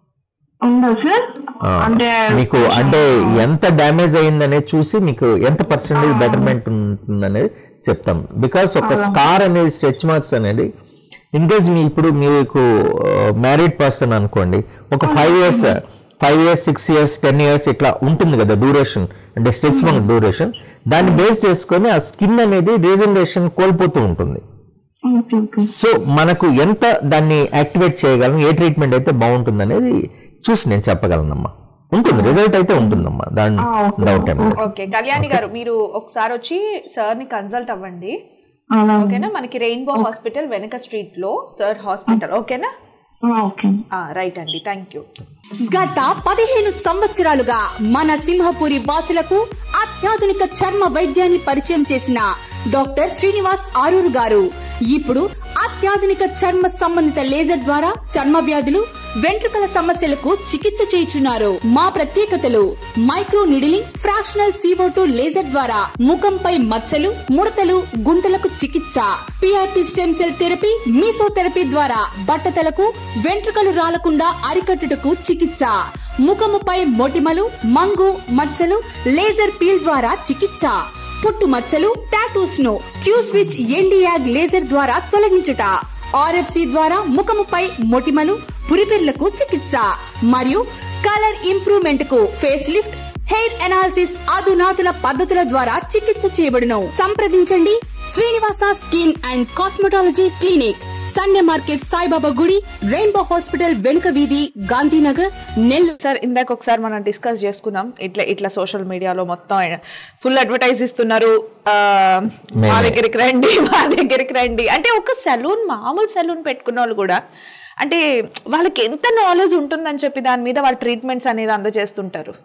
ఉందా సార్
ఆ,
అంటే
మీకు అంటే ఎంత డ్యామేజ్ అయిందనేది చూసి మీకు ఎంత పర్సెంటేజ్ బెటర్మెంట్ ఉంటుందనేది చెప్తాం బికాస్ ఒక స్కార్ అనేది స్ట్రెచ్ మార్క్స్ అనేది ఇన్ కేస్ మీ ఇప్పుడు మీకు మ్యారీడ్ పర్సన్ అనుకోండి ఒక five years five years six years ten years ఇట్లా ఉంటుంది కదా డ్యూరేషన్ అంటే స్ట్రెచ్ మార్క్ డ్యూరేషన్ దాన్ని బేస్ చేసుకొని ఆ స్కిన్ అనేది రీజనరేషన్ కోల్పోతూ ఉంటుంది
ఓకే ఓకే
సో మనకు ఎంత దాన్ని యాక్టివేట్ చేయగలం ఏ ట్రీట్మెంట్ అయితే బాగుంటుంది అనేది చూసి నేను చెప్పగలనమ్మా ఉంటుంది రిజల్ట్ అయితే ఉంటుందమ్మా దాని డౌట్ ఏం లేదు
ఓకే కళ్యాణి గారు మీరు ఒకసారి వచ్చి సార్ ని కన్సల్ట్ అవ్వండి
అలా
ఓకేనా మనకి రెయిన్బో హాస్పిటల్ వెనక స్ట్రీట్ లో సార్ హాస్పిటల్ ఓకేనా
ఓకే
రైట్ అండి థ్యాంక్ యూ
గత పదిహేను సంవత్సరాలుగా మన సింహపురి వాసులకు అత్యాధునిక చర్మ వైద్యాన్ని పరిచయం చేసిన డాక్టర్ శ్రీనివాస్ ఆరూరు గారు ఇప్పుడు అత్యాధునిక చర్మ సంబంధిత లేజర్ ద్వారా చర్మ వ్యాధులు వెంట్రుకల సమస్యలకు చికిత్స చేయుచున్నారు మా ప్రత్యేకతలు micro needling fractional CO2 laser ద్వారా ముఖంపై మచ్చలు ముడతలు గుంటలకు చికిత్స PRP stem cell therapy mesotherapy ద్వారా బట్టతలకు వెంట్రుకలు రాలకుండా అరికట్టుటకు చికిత్స ముఖముపై మొటిమలు మంగు మచ్చలు లేజర్ పీల్ ద్వారా చికిత్స పుట్టు మచ్చలు టాటూస్ ను క్యూ స్విచ్ ఎండియాగ్ లేజర్ ద్వారా తొలగించుట ఆర్ఎఫ్సి ద్వారా ముఖముపై మొటిమలు పురిపెర్లకు చికిత్స మరియు కలర్ ఇంప్రూవ్మెంట్ కు ఫేస్ లిఫ్ట్ హెయిర్ ఎనాలిసిస్ అధునాతుల పద్ధతుల ద్వారా చికిత్స చేయబడును సంప్రదించండి Srinivasa skin and cosmetology clinic Sunday market Saibaba గుడి రెయిన్బో హాస్పిటల్ వెనుక వీధి గాంధీనగర్ నెల్లూరు
సార్ ఇందాక ఒకసారి మనం డిస్కస్ చేసుకున్నాం ఇట్లా ఇట్లా సోషల్ మీడియాలో మొత్తం ఫుల్ అడ్వర్టైజ్ ఇస్తున్నారు ఆ, మా
మేమే.
దగ్గరికి రండి మా దగ్గరికి రండి అంటే ఒక సెలూన్ మామూలు సెలూన్ పెట్టుకున్న వాళ్ళు కూడా అంటే వాళ్ళకి ఎంత నాలెడ్జ్ ఉంటుందని చెప్పి దాని మీద వాళ్ళ ట్రీట్మెంట్స్ అనేది అందజేస్తుంటారు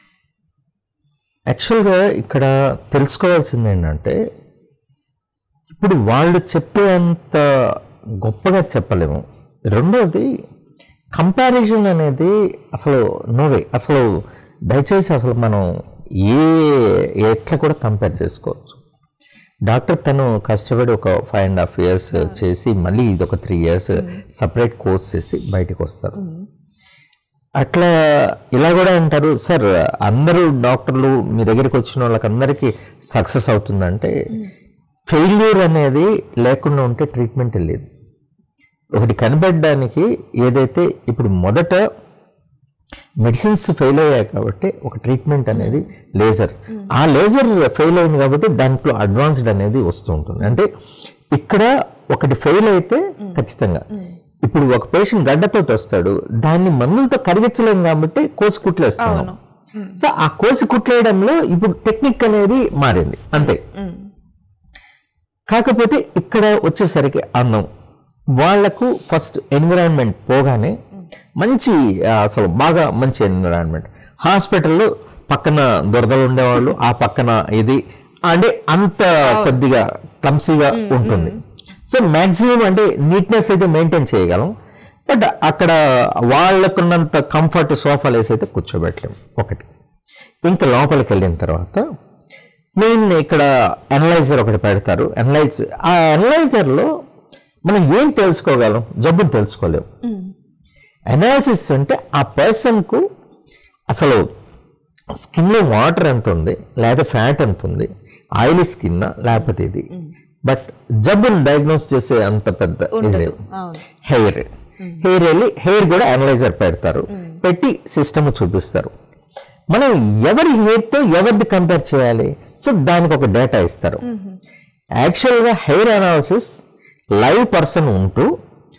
యాక్చువల్గా ఇక్కడ తెలుసుకోవాల్సింది ఏంటంటే ఇప్పుడు వాళ్ళు చెప్పేంత గొప్పగా చెప్పలేము రెండోది కంపారిజన్ అనేది అసలు నోవే అసలు దయచేసి అసలు మనం ఏ ఎట్లా కూడా కంపేర్ చేసుకోవచ్చు డాక్టర్ తను కష్టపడి ఒక ఫైవ్ అండ్ హాఫ్ ఇయర్స్ చేసి మళ్ళీ ఇది ఒక త్రీ ఇయర్స్ సపరేట్ కోర్స్ చేసి బయటకు వస్తారు అట్లా ఇలా కూడా అంటారు సార్ అందరూ డాక్టర్లు మీ దగ్గరికి వచ్చిన వాళ్ళకి అందరికీ సక్సెస్ అవుతుందంటే ఫెయిల్యూర్ అనేది లేకుండా ఉంటే ట్రీట్మెంట్ లేదు ఒకటి కనిపెట్టడానికి ఏదైతే ఇప్పుడు మొదట మెడిసిన్స్ ఫెయిల్ అయ్యాయి కాబట్టి ఒక ట్రీట్మెంట్ అనేది లేజర్ ఆ లేజర్ ఫెయిల్ అయింది కాబట్టి దాంట్లో అడ్వాన్స్డ్ అనేది వస్తూ ఉంటుంది అంటే ఇక్కడ ఒకటి ఫెయిల్ అయితే ఖచ్చితంగా ఇప్పుడు ఒక పేషెంట్ గడ్డతోటి వస్తాడు దాన్ని మందులతో కరిగించలేం కాబట్టి కోసి కుట్లేస్తున్నాం సో ఆ కోసి కుట్లేయడంలో ఇప్పుడు టెక్నిక్ అనేది మారింది అంతే కాకపోతే ఇక్కడ వచ్చేసరికి అన్నం వాళ్లకు ఫస్ట్ ఎన్విరాన్మెంట్ పోగానే మంచి ఆ, అసలు బాగా మంచి ఎన్విరాన్మెంట్ హాస్పిటల్లో పక్కన దొరదలు ఉండేవాళ్ళు ఆ పక్కన ఇది అంటే అంత కొద్దిగా క్లమ్సీగా ఉంటుంది సో మ్యాక్సిమం అంటే నీట్నెస్ అయితే మెయింటైన్ చేయగలం బట్ అక్కడ వాళ్ళకున్నంత కంఫర్ట్ సోఫాలు వేసి అయితే కూర్చోబెట్టలేము ఒకటి ఇంకా లోపలికి వెళ్ళిన తర్వాత మెయిన్ ఇక్కడ అనలైజర్ ఒకటి పెడతారు అనలైజ్ ఆ అనలైజర్లో మనం ఏం తెలుసుకోగలం జబ్బును తెలుసుకోలేము అనాలిసిస్ అంటే ఆ పర్సన్కు అసలు స్కిన్లో వాటర్ ఎంత ఉంది లేదా ఫ్యాట్ ఎంత ఉంది ఆయిల్ స్కిన్ లేకపోతే ఇది బట్ జబ్బును డయాగ్నోస్ చేసే అంత పెద్ద ఇది లేదు
అవును
హెయిర్ హెయిర్ వెళ్ళి హెయిర్ కూడా అనలైజర్ పెడతారు పెట్టి సిస్టమ్ చూపిస్తారు మనం ఎవరి హెయిర్తో ఎవరిది కంపేర్ చేయాలి సో దానికి ఒక డేటా ఇస్తారు యాక్చువల్గా హెయిర్ అనాలిసిస్ లైవ్ పర్సన్ ఉంటూ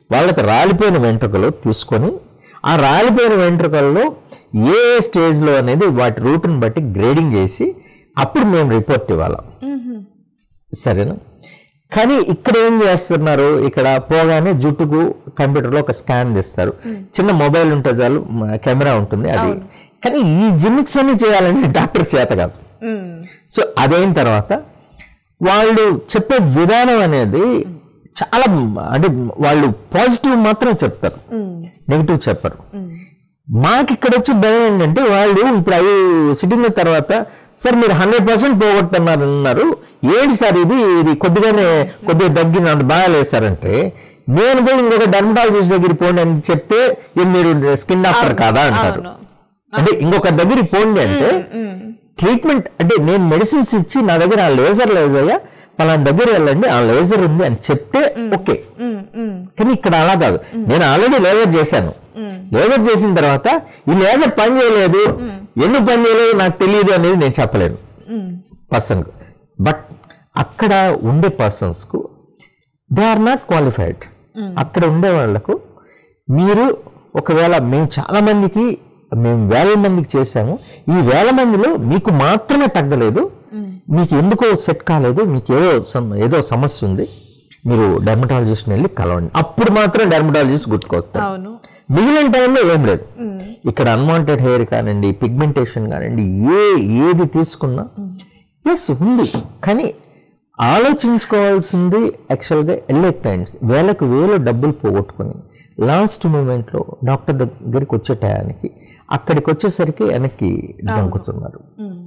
వాళ్ళకి రాలిపోయిన వెంట్రుకలు తీసుకొని ఆ రాలిపోయిన వెంట్రుకల్లో ఏ స్టేజ్లో అనేది వాటి రూట్ని బట్టి గ్రేడింగ్ చేసి అప్పుడు మేము రిపోర్ట్ ఇవ్వాలి సరేనా కానీ ఇక్కడ ఏం చేస్తున్నారు ఇక్కడ పోగానే జుట్టుకు కంప్యూటర్లో ఒక స్కాన్ తీస్తారు చిన్న మొబైల్ ఉంటే చాలు మ- కెమెరా ఉంటుంది అది కానీ ఈ జిమ్మిక్స్ అన్ని చేయాలంటే డాక్టర్ చేత కాదు సో అదైన తర్వాత వాళ్ళు చెప్పే విధానం అనేది చాలా అంటే వాళ్ళు పాజిటివ్ మాత్రం చెప్తారు నెగిటివ్ చెప్పరు మాకు ఇక్కడ వచ్చి భయం ఏంటంటే వాళ్ళు ఇప్పుడు అవి సిట్టింగ్ తర్వాత సార్ మీరు హండ్రెడ్ పర్సెంట్ పోగొడుతున్నారు అన్నారు ఏంటి సార్ ఇది ఇది కొద్దిగానే కొద్దిగా తగ్గింది అంత బాగా లేదు సార్ అంటే నేను పోయి ఇంకొక డర్మటాలజిస్ట్ దగ్గరికి పోండి అని చెప్తే "ఏ, మీరు స్కిన్ డాక్టర్ కాదా అంటారు
అవును.
అంటే ఇంకొక దగ్గరికి పోండి అంటే ట్రీట్మెంట్ అంటే నేను మెడిసిన్స్ ఇచ్చి నా దగ్గర ఆ లేజర్ లేదయ్యా పలానా దగ్గర వెళ్ళండి ఆ లేజర్ ఉంది అని చెప్తే ఓకే కానీ ఇక్కడ అలా కాదు నేను ఆల్రెడీ లేజర్ చేశాను లేజర్ చేసిన తర్వాత ఈ లేజర్ పని చేయలేదు ఎందుకు పని చేయలేదు నాకు తెలియదు అనేది నేను చెప్పలేను పర్సన్ బట్ అక్కడ ఉండే పర్సన్స్ కు దే ఆర్ నాట్ క్వాలిఫైడ్ అక్కడ ఉండే వాళ్ళకు మీరు ఒకవేళ మేము చాలా మందికి మేము వేల మందికి చేశాము ఈ వేల మందిలో మీకు మాత్రమే తగ్గలేదు మీకు ఎందుకో సెట్ కాలేదు మీకు ఏదో సమ్- ఏదో సమస్య ఉంది మీరు డెర్మటాలజిస్ట్ని వెళ్ళి కలవండి అప్పుడు మాత్రం డెర్మటాలజిస్ట్ గుర్తుకొస్తారు
అవును
మిగిలిన టైంలో ఏం లేదు ఇక్కడ అన్వాంటెడ్ హెయిర్ కానివ్వండి పిగ్మెంటేషన్ కానివ్వండి ఏ ఏది తీసుకున్నా ఎస్ ఉంది కానీ ఆలోచించుకోవాల్సింది యాక్చువల్గా ఎల్ఏ క్లయింట్స్ వేలకు వేలు డబ్బులు పోగొట్టుకొని లాస్ట్ మూమెంట్లో డాక్టర్ దగ్గరికి వచ్చే టయానికి అక్కడికి వచ్చేసరికి వెనక్కి జంకుతున్నారు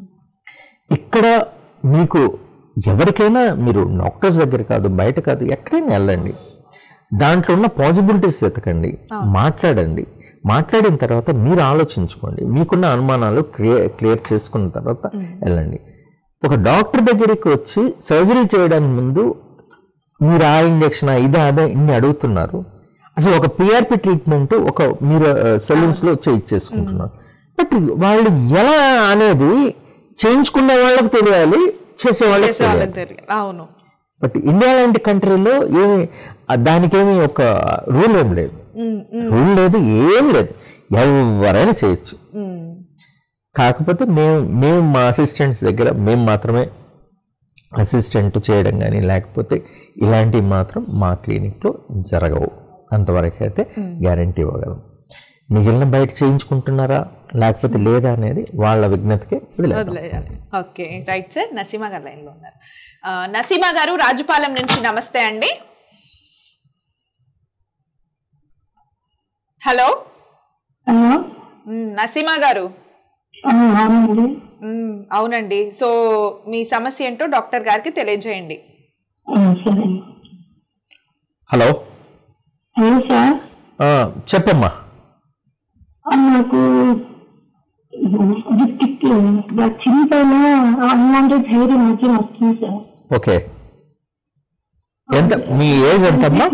ఇక్కడ మీకు ఎవరికైనా మీరు డాక్టర్స్ దగ్గర కాదు బయట కాదు ఎక్కడైనా వెళ్ళండి దాంట్లో ఉన్న పాసిబిలిటీస్ వెతకండి మాట్లాడండి మాట్లాడిన తర్వాత మీరు ఆలోచించుకోండి మీకున్న అనుమానాలు క్లియర్ క్లియర్ చేసుకున్న తర్వాత వెళ్ళండి ఒక డాక్టర్ దగ్గరికి వచ్చి సర్జరీ చేయడానికి ముందు మీరు ఆ ఇంజక్షన్ ఇదే అదే ఇన్ని అడుగుతున్నారు అసలు ఒక పిఆర్పి ట్రీట్మెంట్ ఒక మీరు సెలూన్స్ లో చేయించేసుకుంటున్నారు బట్ వాళ్ళు ఎలా అనేది చేయించుకునే వాళ్ళకి తెలియాలి చేసే వాళ్ళకి
చేసే
తెలియాలి
వాళ్ళకి తెలియదు అవును
బట్ ఇండియా లాంటి కంట్రీలో ఏమి ఆ దానికేమి ఒక రూల్ ఏం లేదు రూల్ లేదు ఏం లేదు ఎవరైనా చేయొచ్చు కాకపోతే మేము మేము మా అసిస్టెంట్స్ దగ్గర మేము మాత్రమే అసిస్టెంట్ చేయడం కానీ లేకపోతే ఇలాంటివి మాత్రం మా క్లినిక్లో జరగవు అంతవరకు అయితే గ్యారంటీ ఇవ్వగలం మిగిలిన బయట చేయించుకుంటున్నారా లేకపోతే లేదా అనేది వాళ్ళ విజ్ఞతకే వదిలేదు
వదిలేయాలి ఓకే రైట్ సార్ నసీమా గారు లైన్లో ఉన్నారు ఆ, నసీమా గారు రాజుపాలెం నుంచి నమస్తే అండి హలో
హలో
మ్, నసీమా గారు
ఆ, అవునండి
మ్, అవునండి సో మీ సమస్య ఏంటో డాక్టర్ గారికి తెలియజేయండి
ఆ, సరే
హలో
హలో సార్
ఆ, చెప్పమ్మా
ఆ, నాకు డిస్టిక్ చిన్న పైన అన్వాంటెడ్ హెయిర్ మధ్య వస్తుంది సార్
ఓకే ఎంత మీ ఏజ్ ఎంతమ్మా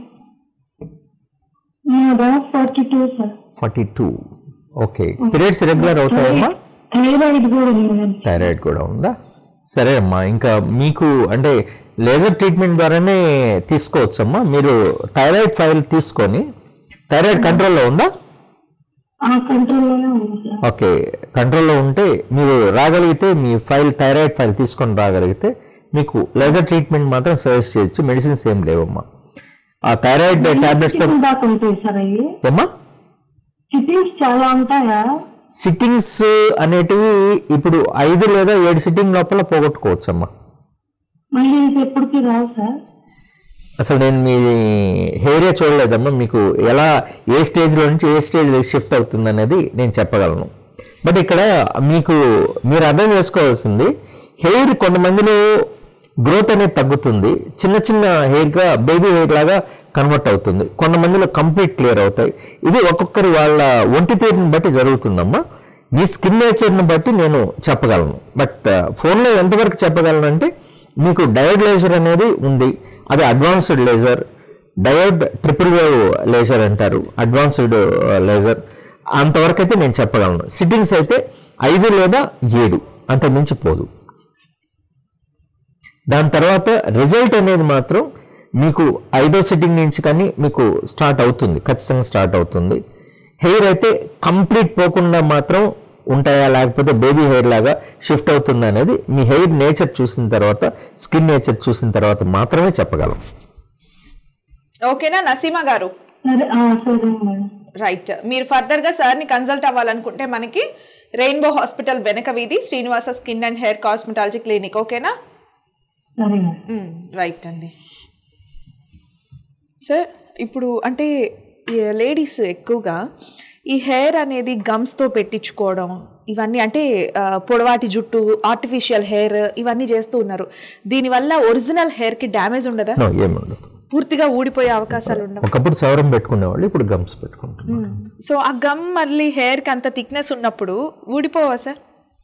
forty two sir
forty two okay periods regular అవుతాయమ్మా
థైరాయిడ్ కూడా ఉంది
థైరాయిడ్ కూడా ఉందా సరే అమ్మా ఇంకా మీకు అంటే లేజర్ ట్రీట్మెంట్ ద్వారానే తీసుకోవచ్చమ్మా మీరు థైరాయిడ్ ఫైల్ తీసుకొని థైరాయిడ్ కంట్రోల్లో ఉందా
ఆ కంట్రోల్లోనే ఉంది సార్
ఓకే కంట్రోల్లో ఉంటే మీరు రాగలిగితే మీ ఫైల్ థైరాయిడ్ ఫైల్ తీసుకొని రాగలిగితే మీకు లేజర్ ట్రీట్మెంట్ మాత్రం సజెస్ట్ చేయొచ్చు మెడిసిన్స్ ఏం లేవమ్మా ఆ థైరాయిడ్ టాబ్లెట్స్తో
సిట్టింగ్ దాకా ఉంటాయి సార్ అవి
ఏమ్మా
సిట్టింగ్స్ చాలా ఉంటాయా
సిట్టింగ్స్ అనేటివి ఇప్పుడు ఐదు లేదా ఏడు సిట్టింగ్ లోపల పోగొట్టుకోవచ్చమ్మా
మళ్ళీ ఇది ఎప్పటికీ రావు సార్
అసలు నేను మీ హెయిరే చూడలేదమ్మా మీకు ఎలా ఏ స్టేజ్లో నుంచి ఏ స్టేజ్ షిఫ్ట్ అవుతుంది అనేది నేను చెప్పగలను బట్ ఇక్కడ మీకు మీరు అర్థం చేసుకోవాల్సింది హెయిర్ కొంతమందిలో గ్రోత్ అనేది తగ్గుతుంది చిన్న చిన్న హెయిర్గా బేబీ హెయిర్ లాగా కన్వర్ట్ అవుతుంది కొంతమందిలో కంప్లీట్ క్లియర్ అవుతాయి ఇది ఒక్కొక్కరి వాళ్ళ ఒంటి తీరుని బట్టి జరుగుతుందమ్మా మీ స్కిన్ నేచర్ని బట్టి నేను చెప్పగలను బట్ ఫోన్లో ఎంతవరకు చెప్పగలను అంటే మీకు డయోడ్ లేజర్ అనేది ఉంది అది advanced laser diode triple wave laser అంటారు అడ్వాన్స్డ్ లేజర్ అంతవరకు అయితే నేను చెప్పగలను సిట్టింగ్స్ అయితే ఐదు లేదా ఏడు అంత మించి పోదు దాని తర్వాత రిజల్ట్ అనేది మాత్రం మీకు ఐదో సిట్టింగ్ నుంచి కానీ మీకు స్టార్ట్ అవుతుంది ఖచ్చితంగా స్టార్ట్ అవుతుంది హెయిర్ అయితే కంప్లీట్ పోకుండా మాత్రం ఉంటాయా లేకపోతే బేబీ హెయిర్ లాగా షిఫ్ట్ అవుతుంది అనేది మీ హెయిర్ నేచర్ చూసిన తర్వాత స్కిన్ నేచర్ చూసిన తర్వాత మాత్రమే చెప్పగలం
ఓకేనా నసీమా గారు
సరే ఆ, సరే మేడం
రైట్ మీరు ఫర్దర్ గా సార్ ని కన్సల్ట్ అవ్వాలనుకుంటే మనకి రెయిన్బో హాస్పిటల్ వెనక వీధి Srinivasa skin and hair cosmetology clinic ఓకేనా
సరే మేడం
రైట్ అండి సార్ ఇప్పుడు అంటే లేడీస్ ఎక్కువగా ఈ హెయిర్ అనేది గమ్స్తో పెట్టించుకోవడం ఇవన్నీ అంటే ఆ, పొడవాటి జుట్టు ఆర్టిఫిషియల్ హెయిర్ ఇవన్నీ చేస్తూ ఉన్నారు దీనివల్ల ఒరిజినల్ హెయిర్కి డ్యామేజ్ ఉండదా
నో ఏముండదు
పూర్తిగా ఊడిపోయే అవకాశాలు ఉండవు
ఒకప్పుడు సవరం పెట్టుకునేవాళ్ళు ఇప్పుడు గమ్స్ పెట్టుకుంటున్నారు
సో ఆ గమ్ మళ్ళీ హెయిర్కి అంత థిక్నెస్ ఉన్నప్పుడు ఊడిపోవా సార్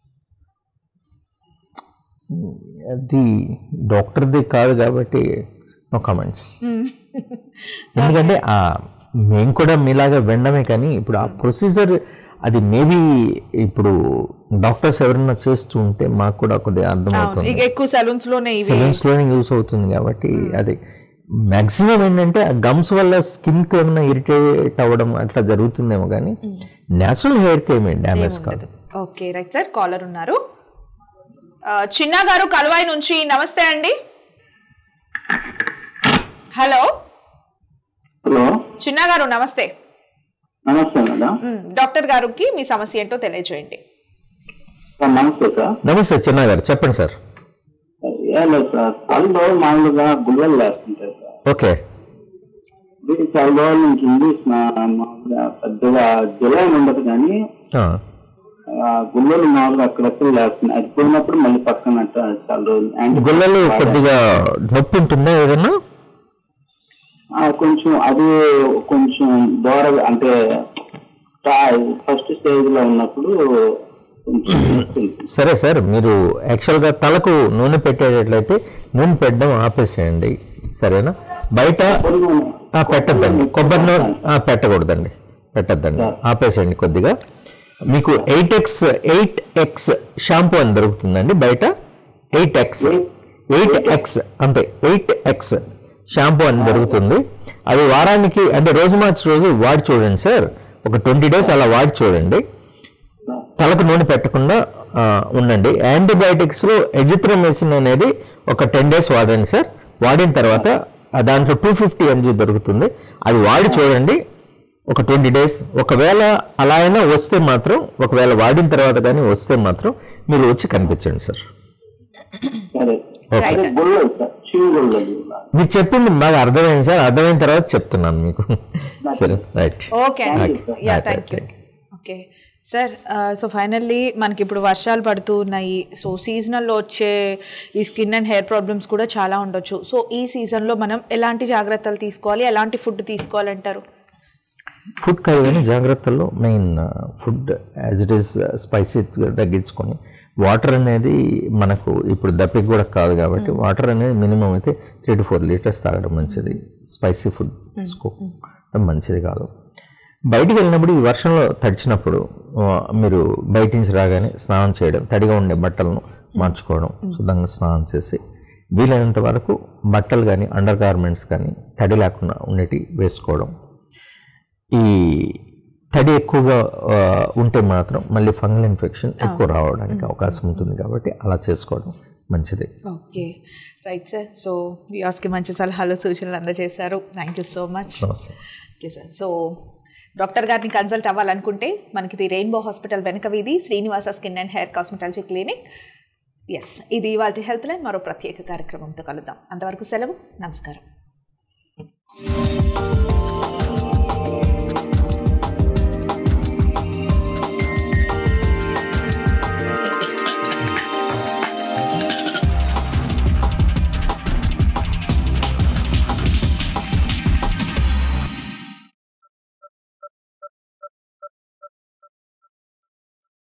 అది డాక్టర్ది కాదు కాబట్టి నో కమెంట్స్ ఎందుకంటే ఆ మేము కూడా మీలాగా వినడమే కానీ ఇప్పుడు ఆ ప్రొసీజర్ అది మేబీ ఇప్పుడు డాక్టర్స్ ఎవరైనా చేస్తూ ఉంటే మాకు కూడా కొద్దిగా
అవును
అర్థమవుతుంది
ఇక ఎక్కువ సలూన్స్ లోనే ఇవి
సెలూన్స్ లోనే యూస్ అవుతుంది కాబట్టి అది మ్యాక్సిమం ఏంటంటే ఆ గమ్స్ వల్ల స్కిన్ కి ఏమైనా ఇరిటేట్ అవ్వడం అట్లా జరుగుతుందేమో కానీ నేచురల్ హెయిర్ కి ఏమీ డ్యామేజ్ కాదు
ఓకే రైట్ సార్ కాలర్ ఉన్నారు ఆ, చిన్న గారు కలవాయి నుంచి నమస్తే అండి హలో
హలో
చిన్న గారు నమస్తే
నమస్తే మేడం
మ్, డాక్టర్ గారికి మీ సమస్య ఏంటో తెలియజేయండి
సార్ నమస్తే సార్
నమస్తే చిన్న గారు చెప్పండి సార్
ఏం లేదు సార్ తలలో మామూలుగా గుళ్ళలు లేస్తుంటాయి సార్
ఓకే
ఇది చాలా రోజుల నుంచి ఉంది మా- మామూలుగా పెద్దగా జులై ఉండదు కానీ
ఆ,
ఆ, గుళ్ళలు మామూలుగా అక్కడక్కడ లేస్తున్నాయి అది పోయినప్పుడు మళ్ళీ పక్కన అట్ట చాలా రోజులు యాంటీ-
గుళ్ళలు కొద్దిగా నొప్పి ఉంటుందా ఏదన్నా
ఆ, కొంచెం అది కొంచెం దూర అంటే ఫస్ట్ స్టేజ్ లో ఉన్నప్పుడు కొంచెం నొస్తుంది.
సరే సార్ మీరు యాక్చువల్గా తలకు నూనె పెట్టేటట్లయితే నూనె పెట్టడం ఆపేసేయండి సరేనా బయట ఆ, పెట్టద్దండి కొబ్బరి నూనె ఆ, పెట్టకూడదండి పెట్టద్దండి ఆపేసేయండి కొద్దిగా మీకు eight X eight X shampoo అని దొరుకుతుందండి బయట ఎయిట్ ఎక్స్ ఎయిట్ ఎక్స్ అంతే ఎయిట్ ఎక్స్ షాంపూ అని దొరుకుతుంది అది వారానికి అంటే రోజు మార్చి రోజు వాడి చూడండి సార్ ఒక ట్వంటీ డేస్ అలా వాడి చూడండి తలకు నూనె పెట్టకుండా ఆ, ఉండండి యాంటీబయాటిక్స్లో ఎజిత్రమెసిన్ అనేది ఒక టెన్ డేస్ వాడండి సార్ వాడిన తర్వాత ఆ దాంట్లో టూ ఫిఫ్టీ ఎంజీ దొరుకుతుంది అది వాడి చూడండి ఒక ట్వంటీ డేస్ ఒకవేళ అలా అయినా వస్తే మాత్రం ఒకవేళ వాడిన తర్వాత కానీ వస్తే మాత్రం మీరు వచ్చి కనిపించండి సార్
సరే
ఓకే
అదే గుళ్ళలు సార్ చిన్న గుళ్ళలు
మీరు చెప్పింది బాగా అర్థమైంది సార్ అర్థమైన తర్వాత చెప్తున్నాను మీకు సరే రైట్
ఓకే అండి
Okay.
Yeah
Right,
thank you
right,
okay sir so finally మనకి ఇప్పుడు వర్షాలు పడుతూ ఉన్నాయి సో సీజనల్లో వచ్చే ఈ స్కిన్ అండ్ హెయిర్ ప్రాబ్లమ్స్ కూడా చాలా ఉండొచ్చు సో ఈ సీజన్లో మనం ఎలాంటి జాగ్రత్తలు తీసుకోవాలి ఎలాంటి ఫుడ్ తీసుకోవాలంటారు
ఫుడ్ కాదు కానీ జాగ్రత్తల్లో main food as it is spicy తగ్గించుకొని వాటర్ అనేది మనకు ఇప్పుడు దప్పికి కూడా కాదు కాబట్టి వాటర్ అనేది మినిమం అయితే త్రీ టు ఫోర్ లీటర్స్ తాగడం మంచిది స్పైసీ ఫుడ్ తీసుకోవడం మంచిది కాదు బయటికి వెళ్ళినప్పుడు ఈ వర్షంలో తడిచినప్పుడు ఆ, మీరు బయట నుంచి రాగానే స్నానం చేయడం తడిగా ఉండే బట్టలను మార్చుకోవడం శుద్ధంగా స్నానం చేసి వీలైనంత వరకు బట్టలు కానీ అండర్ గార్మెంట్స్ కానీ తడి లేకుండా ఉండేటి వేసుకోవడం ఈ తడి ఎక్కువగా ఆ, ఉంటే మాత్రం మళ్ళీ ఫంగల్ ఇన్ఫెక్షన్ ఎక్కువ రావడానికి అవకాశం ఉంటుంది కాబట్టి అలా చేసుకోవడం మంచిది
ఓకే రైట్ సార్ సో వ్యూస్కి మంచి సలహాలు సూచనలు అందజేశారు థ్యాంక్ యూ సో మచ్
నమస్తే
ఓకే సార్ సో డాక్టర్ గారిని కన్సల్ట్ అవ్వాలనుకుంటే మనకి ఇది రెయిన్బో హాస్పిటల్ వెనక వీధి Srinivasa skin and hair cosmetology clinic ఎస్ ఇది ఇవాళ హెల్త్ లైన్ మరో ప్రత్యేక కార్యక్రమంతో కలుద్దాం అంతవరకు సెలవు నమస్కారం